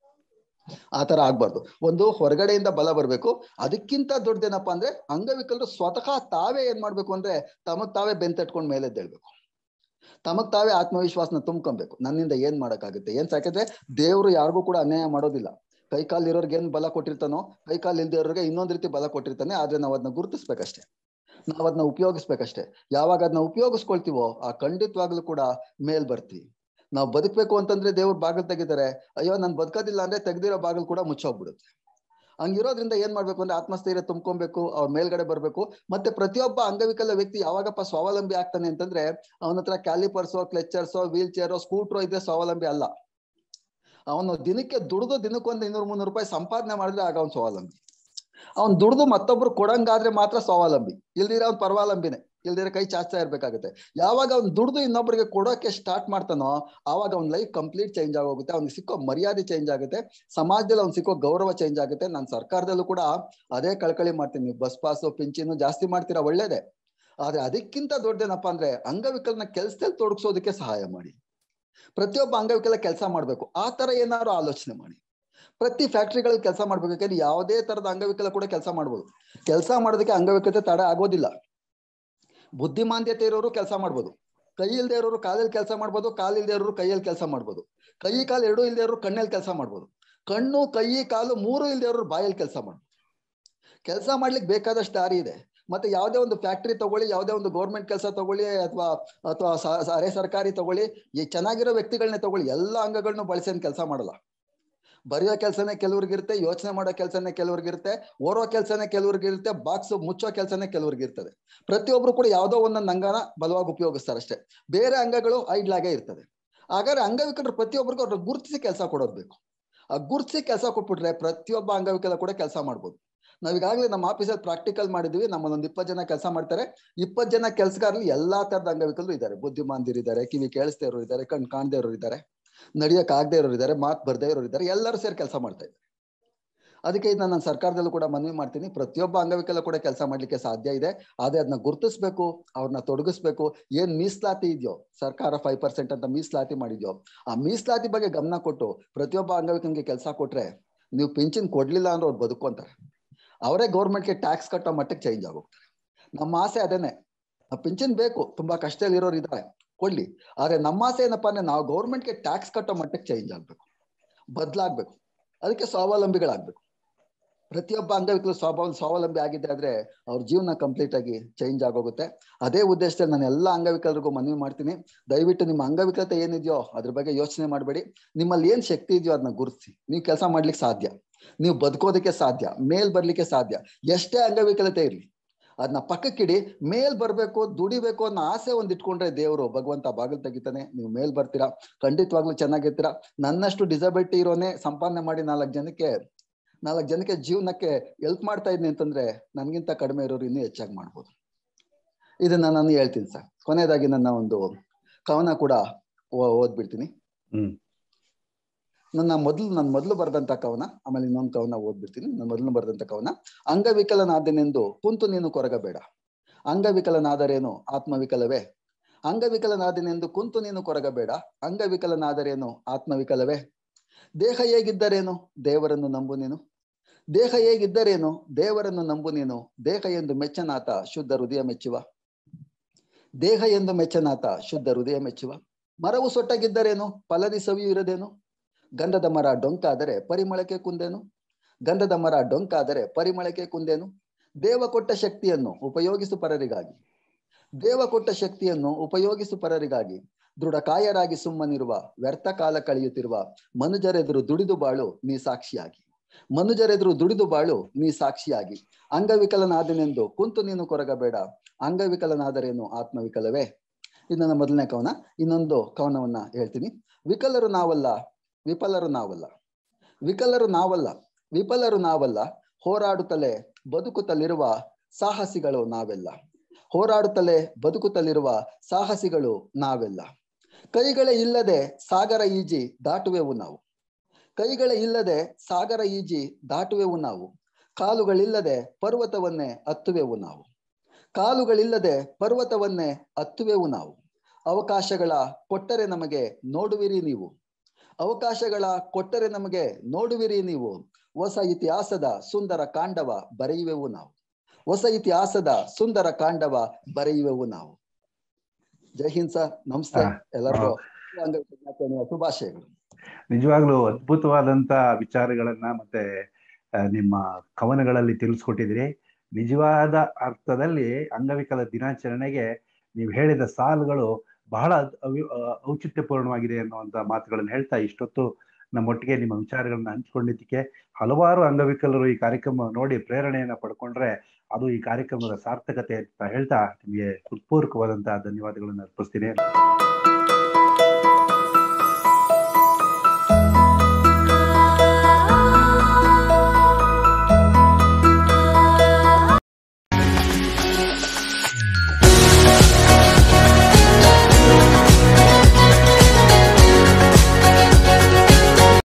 ಆತರ ಆಗ್ಬಾರ್ದು ಒಂದು ಹೊರಗಡೆಯಿಂದ ಬಲ ಬರ್ಬೇಕು ಅದಕ್ಕಿಂತ ದೊಡ್ಡದೇನಪ್ಪಾ ಅಂದ್ರೆ ಅಂಗವಿಕಲರು ಸ್ವತಃ ತಾವೇ ಏನ್ ಮಾಡ್ಬೇಕು ಅಂದ್ರೆ ತಮಗ್ ತಾವೇ ಬೆಂತಟ್ಕೊಂಡ್ ಮೇಲೆ ಎದ್ದೇಳ್ಬೇಕು ತಮಗ್ ತಾವೇ ಆತ್ಮವಿಶ್ವಾಸನ ತುಂಬ್ಕೊಬೇಕು ನನ್ನಿಂದ ಏನ್ ಮಾಡಕ್ಕಾಗುತ್ತೆ ಏನ್ ಯಾಕಂದ್ರೆ ದೇವ್ರು ಯಾರಿಗೂ ಕೂಡ ಅನ್ಯಾಯ ಮಾಡೋದಿಲ್ಲ ಕೈ ಕಾಲ್ ಇರೋರ್ಗೆ ಏನ್ ಬಲ ಕೊಟ್ಟಿರ್ತಾನೋ ಕೈ ಕಾಲ್ ಇಲ್ದೇ ಇರೋರ್ಗೆ ಇನ್ನೊಂದ್ ರೀತಿ ಬಲ ಕೊಟ್ಟಿರ್ತಾನೆ ಆದ್ರೆ ನಾವ್ ಅದನ್ನ ಗುರುತಿಸ್ಬೇಕಷ್ಟೇ ನಾವ್ ಅದನ್ನ ಉಪಯೋಗಿಸ್ಬೇಕಷ್ಟೇ ಯಾವಾಗ ಅದನ್ನ ಉಪಯೋಗಿಸ್ಕೊಳ್ತೀವೋ ಆ ಖಂಡಿತವಾಗ್ಲೂ ಕೂಡ ಮೇಲ್ ಬರ್ತೀವಿ ನಾವು ಬದುಕ್ಬೇಕು ಅಂತಂದ್ರೆ ದೇವ್ರು ಬಾಗಿಲು ತೆಗಿತಾರೆ ಅಯ್ಯೋ ನಾನು ಬದುಕೋದಿಲ್ಲ ಅಂದ್ರೆ ತೆಗ್ದಿರೋ ಬಾಗಿಲು ಕೂಡ ಮುಚ್ಚೋಗ್ಬಿಡುತ್ತೆ ಹಂಗಿರೋದ್ರಿಂದ ಏನ್ ಮಾಡ್ಬೇಕು ಅಂದ್ರೆ ಆತ್ಮಸ್ಥೈರ್ಯ ತುಂಬ್ಕೊಬೇಕು ಅವ್ರ ಮೇಲ್ಗಡೆ ಬರ್ಬೇಕು ಮತ್ತೆ ಪ್ರತಿಯೊಬ್ಬ ಅಂಗವಿಕಲ ವ್ಯಕ್ತಿ ಯಾವಾಗಪ್ಪ ಸ್ವಾವಲಂಬಿ ಆಗ್ತಾನೆ ಅಂತಂದ್ರೆ ಅವನ ಹತ್ರ ಕ್ಯಾಲಿಪರ್ಸೋ ಕ್ಲೆಚರ್ಸೋ ವೀಲ್ ಚೇರೋ ಸ್ಕೂಟ್ರೋ ಇದ್ರೆ ಸ್ವಾವಲಂಬಿ ಅಲ್ಲ ಅವನು ದಿನಕ್ಕೆ ದುಡ್ದು ದಿನಕ್ಕೊಂದು ಇನ್ನೂರು ಮುನ್ನೂರು ರೂಪಾಯಿ ಸಂಪಾದನೆ ಮಾಡಿದ್ರೆ ಆಗ ಅವ್ನು ಸ್ವಾವಲಂಬಿ ಅವ್ನ್ ದುಡ್ದು ಮತ್ತೊಬ್ರು ಕೊಡಂಗಾದ್ರೆ ಮಾತ್ರ ಸ್ವಾವಲಂಬಿ ಇಲ್ದಿರ ಅವ್ನ್ ಪರವಾಲಂಬಿನೇ ಇಲ್ದಿರ ಕೈ ಚಾಚ್ತಾ ಇರ್ಬೇಕಾಗುತ್ತೆ ಯಾವಾಗ ಅವ್ನ್ ದುಡ್ದು ಇನ್ನೊಬ್ರಿಗೆ ಕೊಡೋಕೆ ಸ್ಟಾರ್ಟ್ ಮಾಡ್ತಾನೋ ಆವಾಗ ಅವ್ನ ಲೈಫ್ ಕಂಪ್ಲೀಟ್ ಚೇಂಜ್ ಆಗೋಗುತ್ತೆ ಅವ್ನಿಗೆ ಸಿಕ್ಕೋ ಮರ್ಯಾದೆ ಚೇಂಜ್ ಆಗುತ್ತೆ ಸಮಾಜದಲ್ಲಿ ಅವ್ನ್ ಸಿಕ್ಕೋ ಗೌರವ ಚೇಂಜ್ ಆಗುತ್ತೆ ನಾನು ಸರ್ಕಾರದಲ್ಲೂ ಕೂಡ ಅದೇ ಕಳ್ಕಳಿ ಮಾಡ್ತೀನಿ ನೀವು ಬಸ್ ಪಾಸು ಪಿಂಚಿನು ಜಾಸ್ತಿ ಮಾಡ್ತೀರಾ ಒಳ್ಳೇದೇ ಆದ್ರೆ ಅದಕ್ಕಿಂತ ದೊಡ್ಡದೇನಪ್ಪಾ ಅಂದ್ರೆ ಅಂಗವಿಕಲನ ಕೆಲ್ಸದಲ್ಲಿ ತೊಡಗಿಸೋದಕ್ಕೆ ಸಹಾಯ ಮಾಡಿ ಪ್ರತಿಯೊಬ್ಬ ಅಂಗವಿಕಲ ಕೆಲಸ ಮಾಡ್ಬೇಕು ಆ ತರ ಏನಾದ್ರು ಆಲೋಚನೆ ಮಾಡಿ ಪ್ರತಿ ಫ್ಯಾಕ್ಟ್ರಿಗಳಲ್ಲಿ ಕೆಲಸ ಮಾಡ್ಬೇಕು ಯಾಕಂದ್ರೆ ಯಾವುದೇ ತರದ ಅಂಗವಿಕಲ ಕೂಡ ಕೆಲಸ ಮಾಡ್ಬೋದು ಕೆಲಸ ಮಾಡೋದಕ್ಕೆ ಅಂಗವಿಕಲತೆ ತಡೆ ಆಗೋದಿಲ್ಲ ಬುದ್ಧಿಮಾಂದ್ಯತೆ ಇರೋರು ಕೆಲಸ ಮಾಡ್ಬೋದು ಕೈ ಇಲ್ದೇ ಇರೋರು ಕಾಲಲ್ಲಿ ಕೆಲಸ ಮಾಡ್ಬೋದು ಕಾಲ್ ಇಲ್ದೇ ಇರೋರು ಕೈಯಲ್ಲಿ ಕೆಲಸ ಮಾಡ್ಬೋದು ಕೈ ಕಾಲು ಎರಡೂ ಇಲ್ದೇ ಇರೋರು ಕಣ್ಣಲ್ಲಿ ಕೆಲಸ ಮಾಡ್ಬೋದು ಕಣ್ಣು ಕೈ ಕಾಲು ಮೂರು ಇಲ್ದೇ ಇರೋರು ಬಾಯಲ್ಲಿ ಕೆಲಸ ಮಾಡ್ಬೋದು ಕೆಲಸ ಮಾಡ್ಲಿಕ್ಕೆ ಬೇಕಾದಷ್ಟು ದಾರಿ ಇದೆ ಮತ್ತೆ ಯಾವುದೇ ಒಂದು ಫ್ಯಾಕ್ಟ್ರಿ ತಗೊಳ್ಳಿ ಯಾವುದೇ ಒಂದು ಗೌರ್ಮೆಂಟ್ ಕೆಲಸ ತಗೊಳ್ಳಿ ಅಥವಾ ಅಥವಾ ಅರೆ ಸರ್ಕಾರಿ ತಗೊಳ್ಳಿ ಈ ಚೆನ್ನಾಗಿರೋ ವ್ಯಕ್ತಿಗಳನ್ನೇ ತಗೊಳ್ಳಿ ಎಲ್ಲ ಅಂಗಗಳನ್ನು ಬಳಸಿ ಕೆಲಸ ಮಾಡಲ್ಲ ಬರೆಯೋ ಕೆಲಸನೇ ಕೆಲವ್ರಿಗಿರುತ್ತೆ ಯೋಚನೆ ಮಾಡೋ ಕೆಲಸನೇ ಕೆಲವ್ರಿಗಿರುತ್ತೆ ಓರೋ ಕೆಲಸನೇ ಕೆಲವ್ರಿಗಿರುತ್ತೆ ಬಾಕ್ಸ್ ಮುಚ್ಚೋ ಕೆಲಸನೇ ಕೆಲವ್ರಿಗಿರ್ತದೆ ಪ್ರತಿಯೊಬ್ರು ಕೂಡ ಯಾವುದೋ ಒಂದೊಂದು ಅಂಗನ ಬಲವಾಗಿ ಉಪಯೋಗಿಸ್ತಾರೆ ಅಷ್ಟೇ ಬೇರೆ ಅಂಗಗಳು ಐಡ್ಲಾಗೆ ಇರ್ತದೆ ಹಾಗಾದ್ರೆ ಅಂಗವಿಕಲರು ಪ್ರತಿಯೊಬ್ಬರಿಗೂ ಅವ್ರ ಗುರುತಿಸಿ ಕೆಲಸ ಕೊಡೋದು ಬೇಕು ಆ ಗುರುತಿಸಿ ಕೆಲಸ ಕೊಟ್ಬಿಟ್ರೆ ಪ್ರತಿಯೊಬ್ಬ ಅಂಗವಿಕಲ ಕೂಡ ಕೆಲಸ ಮಾಡ್ಬೋದು ನಾವೀಗಾಗಲೇ ನಮ್ಮ ಆಫೀಸಲ್ಲಿ ಪ್ರಾಕ್ಟಿಕಲ್ ಮಾಡಿದ್ವಿ ನಮ್ಮದೊಂದು ಇಪ್ಪತ್ತು ಜನ ಕೆಲಸ ಮಾಡ್ತಾರೆ ಇಪ್ಪತ್ತು ಜನ ಕೆಲಸಗಾರರು ಎಲ್ಲಾ ತರದ ಅಂಗವಿಕಲರು ಇದ್ದಾರೆ ಬುದ್ಧಿಮಾಂದಿರು ಇದ್ದಾರೆ ಕಿವಿ ಕೇಳಿಸ್ದೇ ಇರೋರು ಇದ್ದಾರೆ ಕಣ್ ಕಾಣದೇ ಇರೋರು ಇದ್ದಾರೆ ನಡಿಯಕ್ ಆಗದೆ ಇರೋರು ಇದ್ದಾರೆ ಮಾತು ಬರ್ದೇ ಇರೋರು ಇದ್ದಾರೆ ಎಲ್ಲರೂ ಸೇರಿ ಕೆಲಸ ಮಾಡ್ತಾ ಇದ್ದಾರೆ ಅದಕ್ಕೆ ಇದನ್ನ ನಾನು ಸರ್ಕಾರದಲ್ಲೂ ಕೂಡ ಮನವಿ ಮಾಡ್ತೀನಿ ಪ್ರತಿಯೊಬ್ಬ ಅಂಗವಿಕಲ ಕೂಡ ಕೆಲಸ ಮಾಡ್ಲಿಕ್ಕೆ ಸಾಧ್ಯ ಇದೆ ಆದ್ರೆ ಅದನ್ನ ಗುರುತಿಸ್ಬೇಕು ಅವ್ರನ್ನ ತೊಡಗಿಸ್ಬೇಕು ಏನ್ ಮೀಸಲಾತಿ ಇದೆಯೋ ಸರ್ಕಾರ ಫೈವ್ ಪರ್ಸೆಂಟ್ ಅಂತ ಮೀಸಲಾತಿ ಮಾಡಿದ್ಯೋ ಆ ಮೀಸಲಾತಿ ಬಗ್ಗೆ ಗಮನ ಕೊಟ್ಟು ಪ್ರತಿಯೊಬ್ಬ ಅಂಗವಿಕನಿಗೆ ಕೆಲಸ ಕೊಟ್ರೆ ನೀವು ಪಿಂಚನ್ ಕೊಡ್ಲಿಲ್ಲ ಅಂದ್ರೆ ಅವ್ರು ಬದುಕೊಂತಾರೆ ಅವರೇ ಗೌರ್ಮೆಂಟ್ಗೆ ಟ್ಯಾಕ್ಸ್ ಕಟ್ಟೋ ಮಟ್ಟಕ್ಕೆ ಚೇಂಜ್ ಆಗೋಗ್ತಾರೆ ನಮ್ಮ ಆಸೆ ಅದೇನೆ ಆ ಪಿಂಚನ್ ಬೇಕು ತುಂಬಾ ಕಷ್ಟದಲ್ಲಿ ಇರೋರು ಇದ್ದಾರೆ ಕೊಡ್ಲಿ ಆದ್ರೆ ನಮ್ಮ ಆಸೆ ಏನಪ್ಪಾ ಅಂದ್ರೆ ನಾವು ಗೌರ್ಮೆಂಟ್ಗೆ ಟ್ಯಾಕ್ಸ್ ಕಟ್ಟೋ ಮಟ್ಟಕ್ಕೆ ಚೇಂಜ್ ಆಗ್ಬೇಕು ಬದಲಾಗ್ಬೇಕು ಅದಕ್ಕೆ ಸ್ವಾವಲಂಬಿಗಳಾಗ್ಬೇಕು ಪ್ರತಿಯೊಬ್ಬ ಅಂಗವಿಕಲು ಸ್ವಾಭಾವ ಸ್ವಾವಲಂಬಿ ಆಗಿದೆ ಆದ್ರೆ ಅವ್ರ ಜೀವನ ಕಂಪ್ಲೀಟ್ ಆಗಿ ಚೇಂಜ್ ಆಗೋಗುತ್ತೆ ಅದೇ ಉದ್ದೇಶದಲ್ಲಿ ನಾನು ಎಲ್ಲ ಅಂಗವಿಕಲರಿಗೂ ಮನವಿ ಮಾಡ್ತೀನಿ ದಯವಿಟ್ಟು ನಿಮ್ಮ ಅಂಗವಿಕಲತೆ ಏನಿದೆಯೋ ಅದ್ರ ಬಗ್ಗೆ ಯೋಚನೆ ಮಾಡಬೇಡಿ ನಿಮ್ಮಲ್ಲಿ ಏನ್ ಶಕ್ತಿ ಇದೆಯೋ ಅದನ್ನ ಗುರುತಿಸಿ ನೀವು ಕೆಲಸ ಮಾಡ್ಲಿಕ್ಕೆ ಸಾಧ್ಯ ನೀವು ಬದುಕೋದಕ್ಕೆ ಸಾಧ್ಯ ಮೇಲ್ ಬರ್ಲಿಕ್ಕೆ ಸಾಧ್ಯ ಎಷ್ಟೇ ಅಂಗವಿಕಲತೆ ಇರ್ಲಿ ಅದನ್ನ ಪಕ್ಕಕ್ಕಿಡಿ ಮೇಲ್ ಬರ್ಬೇಕು ದುಡಿಬೇಕು ಅನ್ನೋ ಆಸೆ ಒಂದ್ ಇಟ್ಕೊಂಡ್ರೆ ದೇವರು ಭಗವಂತ ಬಾಗಿಲು ತೆಗಿತಾನೆ ನೀವು ಮೇಲ್ ಬರ್ತೀರಾ ಖಂಡಿತವಾಗ್ಲೂ ಚೆನ್ನಾಗಿರ್ತೀರಾ ನನ್ನಷ್ಟು ಡಿಸಬಿಲಿಟಿ ಇರೋನೆ ಸಂಪಾದನೆ ಮಾಡಿ ನಾಲ್ಕು ಜನಕ್ಕೆ ನಾಲ್ಕು ಜನಕ್ಕೆ ಜೀವನಕ್ಕೆ ಹೆಲ್ಪ್ ಮಾಡ್ತಾ ಇದ್ದೀನಿ ಅಂತಂದ್ರೆ ನನ್ಗಿಂತ ಕಡಿಮೆ ಇರೋರು ಇನ್ನೂ ಹೆಚ್ಚಾಗಿ ಮಾಡ್ಬೋದು ಇದನ್ನ ನಾನು ಹೇಳ್ತೀನಿ ಸರ್ ಕೊನೆಯದಾಗಿ ನನ್ನ ಒಂದು ಕವನ ಕೂಡ ಓದ್ಬಿಡ್ತೀನಿ ಹ್ಮ್ ನನ್ನ ಮೊದಲು ನಾನು ಮೊದಲು ಬರೆದಂತ ಕವನ ಆಮೇಲೆ ಇನ್ನೊಂದು ಕವನ ಓದ್ಬಿಡ್ತೀನಿ ನಾನು ಮೊದಲು ಬರೆದಂತ ಕವನ ಅಂಗವಿಕಲನಾದೆನೆಂದು ಕುಂತು ನೀನು ಕೊರಗಬೇಡ ಅಂಗವಿಕಲನಾದರೇನು ಆತ್ಮವಿಕಲವೇ ಅಂಗವಿಕಲನಾದೆನೆಂದು ಕುಂತು ನೀನು ಕೊರಗಬೇಡ ಅಂಗವಿಕಲನಾದರೇನು ಆತ್ಮವಿಕಲವೇ ದೇಹ ಹೇಗಿದ್ದರೇನು ದೇವರನ್ನು ನಂಬು ನೀನು ದೇಹ ಹೇಗಿದ್ದರೇನು ದೇವರನ್ನು ನಂಬು ನೀನು ದೇಹ ಎಂದು ಮೆಚ್ಚನಾತ ಶುದ್ಧ ಹೃದಯ ಮೆಚ್ಚುವ ದೇಹ ಎಂದು ಮೆಚ್ಚನಾತ ಶುದ್ಧ ಹೃದಯ ಮೆಚ್ಚುವ ಮರವು ಸೊಟ್ಟಾಗಿದ್ದರೇನು ಫಲದಿ ಸವಿಯು ಇರದೇನು ಗಂಧದ ಮರ ಡೊಂಕಾದರೆ ಪರಿಮಳಕ್ಕೆ ಕುಂದೇನು ಗಂಧದ ಮರ ಡೊಂಕಾದರೆ ಪರಿಮಳಕ್ಕೆ ಕುಂದೇನು ದೇವ ಕೊಟ್ಟ ಶಕ್ತಿಯನ್ನು ಉಪಯೋಗಿಸು ಪರರಿಗಾಗಿ ದೇವ ಕೊಟ್ಟ ಶಕ್ತಿಯನ್ನು ಉಪಯೋಗಿಸು ಪರರಿಗಾಗಿ ದೃಢಕಾಯರಾಗಿ ಸುಮ್ಮನಿರುವ ವ್ಯರ್ಥ ಕಾಲ ಕಳೆಯುತ್ತಿರುವ ಮನುಜರೆದುರು ದುಡಿದು ಬಾಳು ನೀ ಸಾಕ್ಷಿಯಾಗಿ ಮನುಜರೆದುರು ದುಡಿದು ಬಾಳು ನೀ ಸಾಕ್ಷಿಯಾಗಿ ಅಂಗವಿಕಲನಾದನೆಂದು ಕುಂತು ನೀನು ಕೊರಗಬೇಡ ಅಂಗವಿಕಲನಾದರೇನು ಆತ್ಮವಿಕಲವೇ ಇದು ನನ್ನ ಮೊದಲನೇ ಕವನ ಇನ್ನೊಂದು ಕವನವನ್ನ ಹೇಳ್ತೀನಿ ವಿಕಲರು ನಾವಲ್ಲ ವಿಫಲರು ನಾವಲ್ಲ ವಿಕಲರು ನಾವಲ್ಲ ವಿಫಲರು ನಾವಲ್ಲ ಹೋರಾಡುತ್ತಲೇ ಬದುಕುತ್ತಲಿರುವ ಸಾಹಸಿಗಳು ನಾವೆಲ್ಲ ಹೋರಾಡುತ್ತಲೇ ಬದುಕುತ್ತಲಿರುವ ಸಾಹಸಿಗಳು ನಾವೆಲ್ಲ ಕೈಗಳೇ ಇಲ್ಲದೆ ಸಾಗರ ಈಜಿ ದಾಟುವೆವು ನಾವು ಕೈಗಳೇ ಇಲ್ಲದೆ ಸಾಗರ ಈಜಿ ದಾಟುವೆವು ನಾವು ಕಾಲುಗಳಿಲ್ಲದೆ ಪರ್ವತವನ್ನೇ ಹತ್ತುವೆವು ನಾವು ಕಾಲುಗಳಿಲ್ಲದೆ ಪರ್ವತವನ್ನೇ ಹತ್ತುವೆವು ನಾವು ಅವಕಾಶಗಳ ಕೊಟ್ಟರೆ ನಮಗೆ ನೋಡುವಿರಿ ನೀವು ಅವಕಾಶಗಳ ಕೊಟ್ಟರೆ ನಮಗೆ ನೋಡುವಿರಿ ನೀವು ಹೊಸ ಇತಿಹಾಸದ ಸುಂದರ ಕಾಂಡವ ಬರೆಯುವೆವು ನಾವು ಹೊಸ ಇತಿಹಾಸದ ಸುಂದರ ಕಾಂಡವ ಬರೆಯುವೆವು ನಾವು ಜೈ ಹಿಂದ್ ಸರ್ ನಮಸ್ತೆ ಎಲ್ಲರಿಗೂ ಶುಭಾಶಯಗಳು ನಿಜವಾಗ್ಲೂ ಅದ್ಭುತವಾದಂತ ವಿಚಾರಗಳನ್ನ ಮತ್ತೆ ನಿಮ್ಮ ಕವನಗಳಲ್ಲಿ ತಿಳಿಸ್ಕೊಟ್ಟಿದ್ರಿ ನಿಜವಾದ ಅರ್ಥದಲ್ಲಿ ಅಂಗವಿಕಲ ದಿನಾಚರಣೆಗೆ ನೀವು ಹೇಳಿದ ಸಾಲುಗಳು ಬಹಳ ಔಚಿತ್ಯಪೂರ್ಣವಾಗಿದೆ ಅನ್ನುವಂತ ಮಾತುಗಳನ್ನು ಹೇಳ್ತಾ ಇಷ್ಟೊತ್ತು ನಮ್ಮೊಟ್ಟಿಗೆ ನಿಮ್ಮ ವಿಚಾರಗಳನ್ನ ಹಂಚಿಕೊಂಡಿದ್ದಕ್ಕೆ ಹಲವಾರು ಅಂಗವಿಕಲರು ಈ ಕಾರ್ಯಕ್ರಮ ನೋಡಿ ಪ್ರೇರಣೆಯನ್ನ ಪಡ್ಕೊಂಡ್ರೆ ಅದು ಈ ಕಾರ್ಯಕ್ರಮದ ಸಾರ್ಥಕತೆ ಅಂತ ಹೇಳ್ತಾ ನಿಮಗೆ ಹೃತ್ಪೂರ್ವಕವಾದಂತಹ ಧನ್ಯವಾದಗಳನ್ನು ಅರ್ಪಿಸ್ತೀನಿ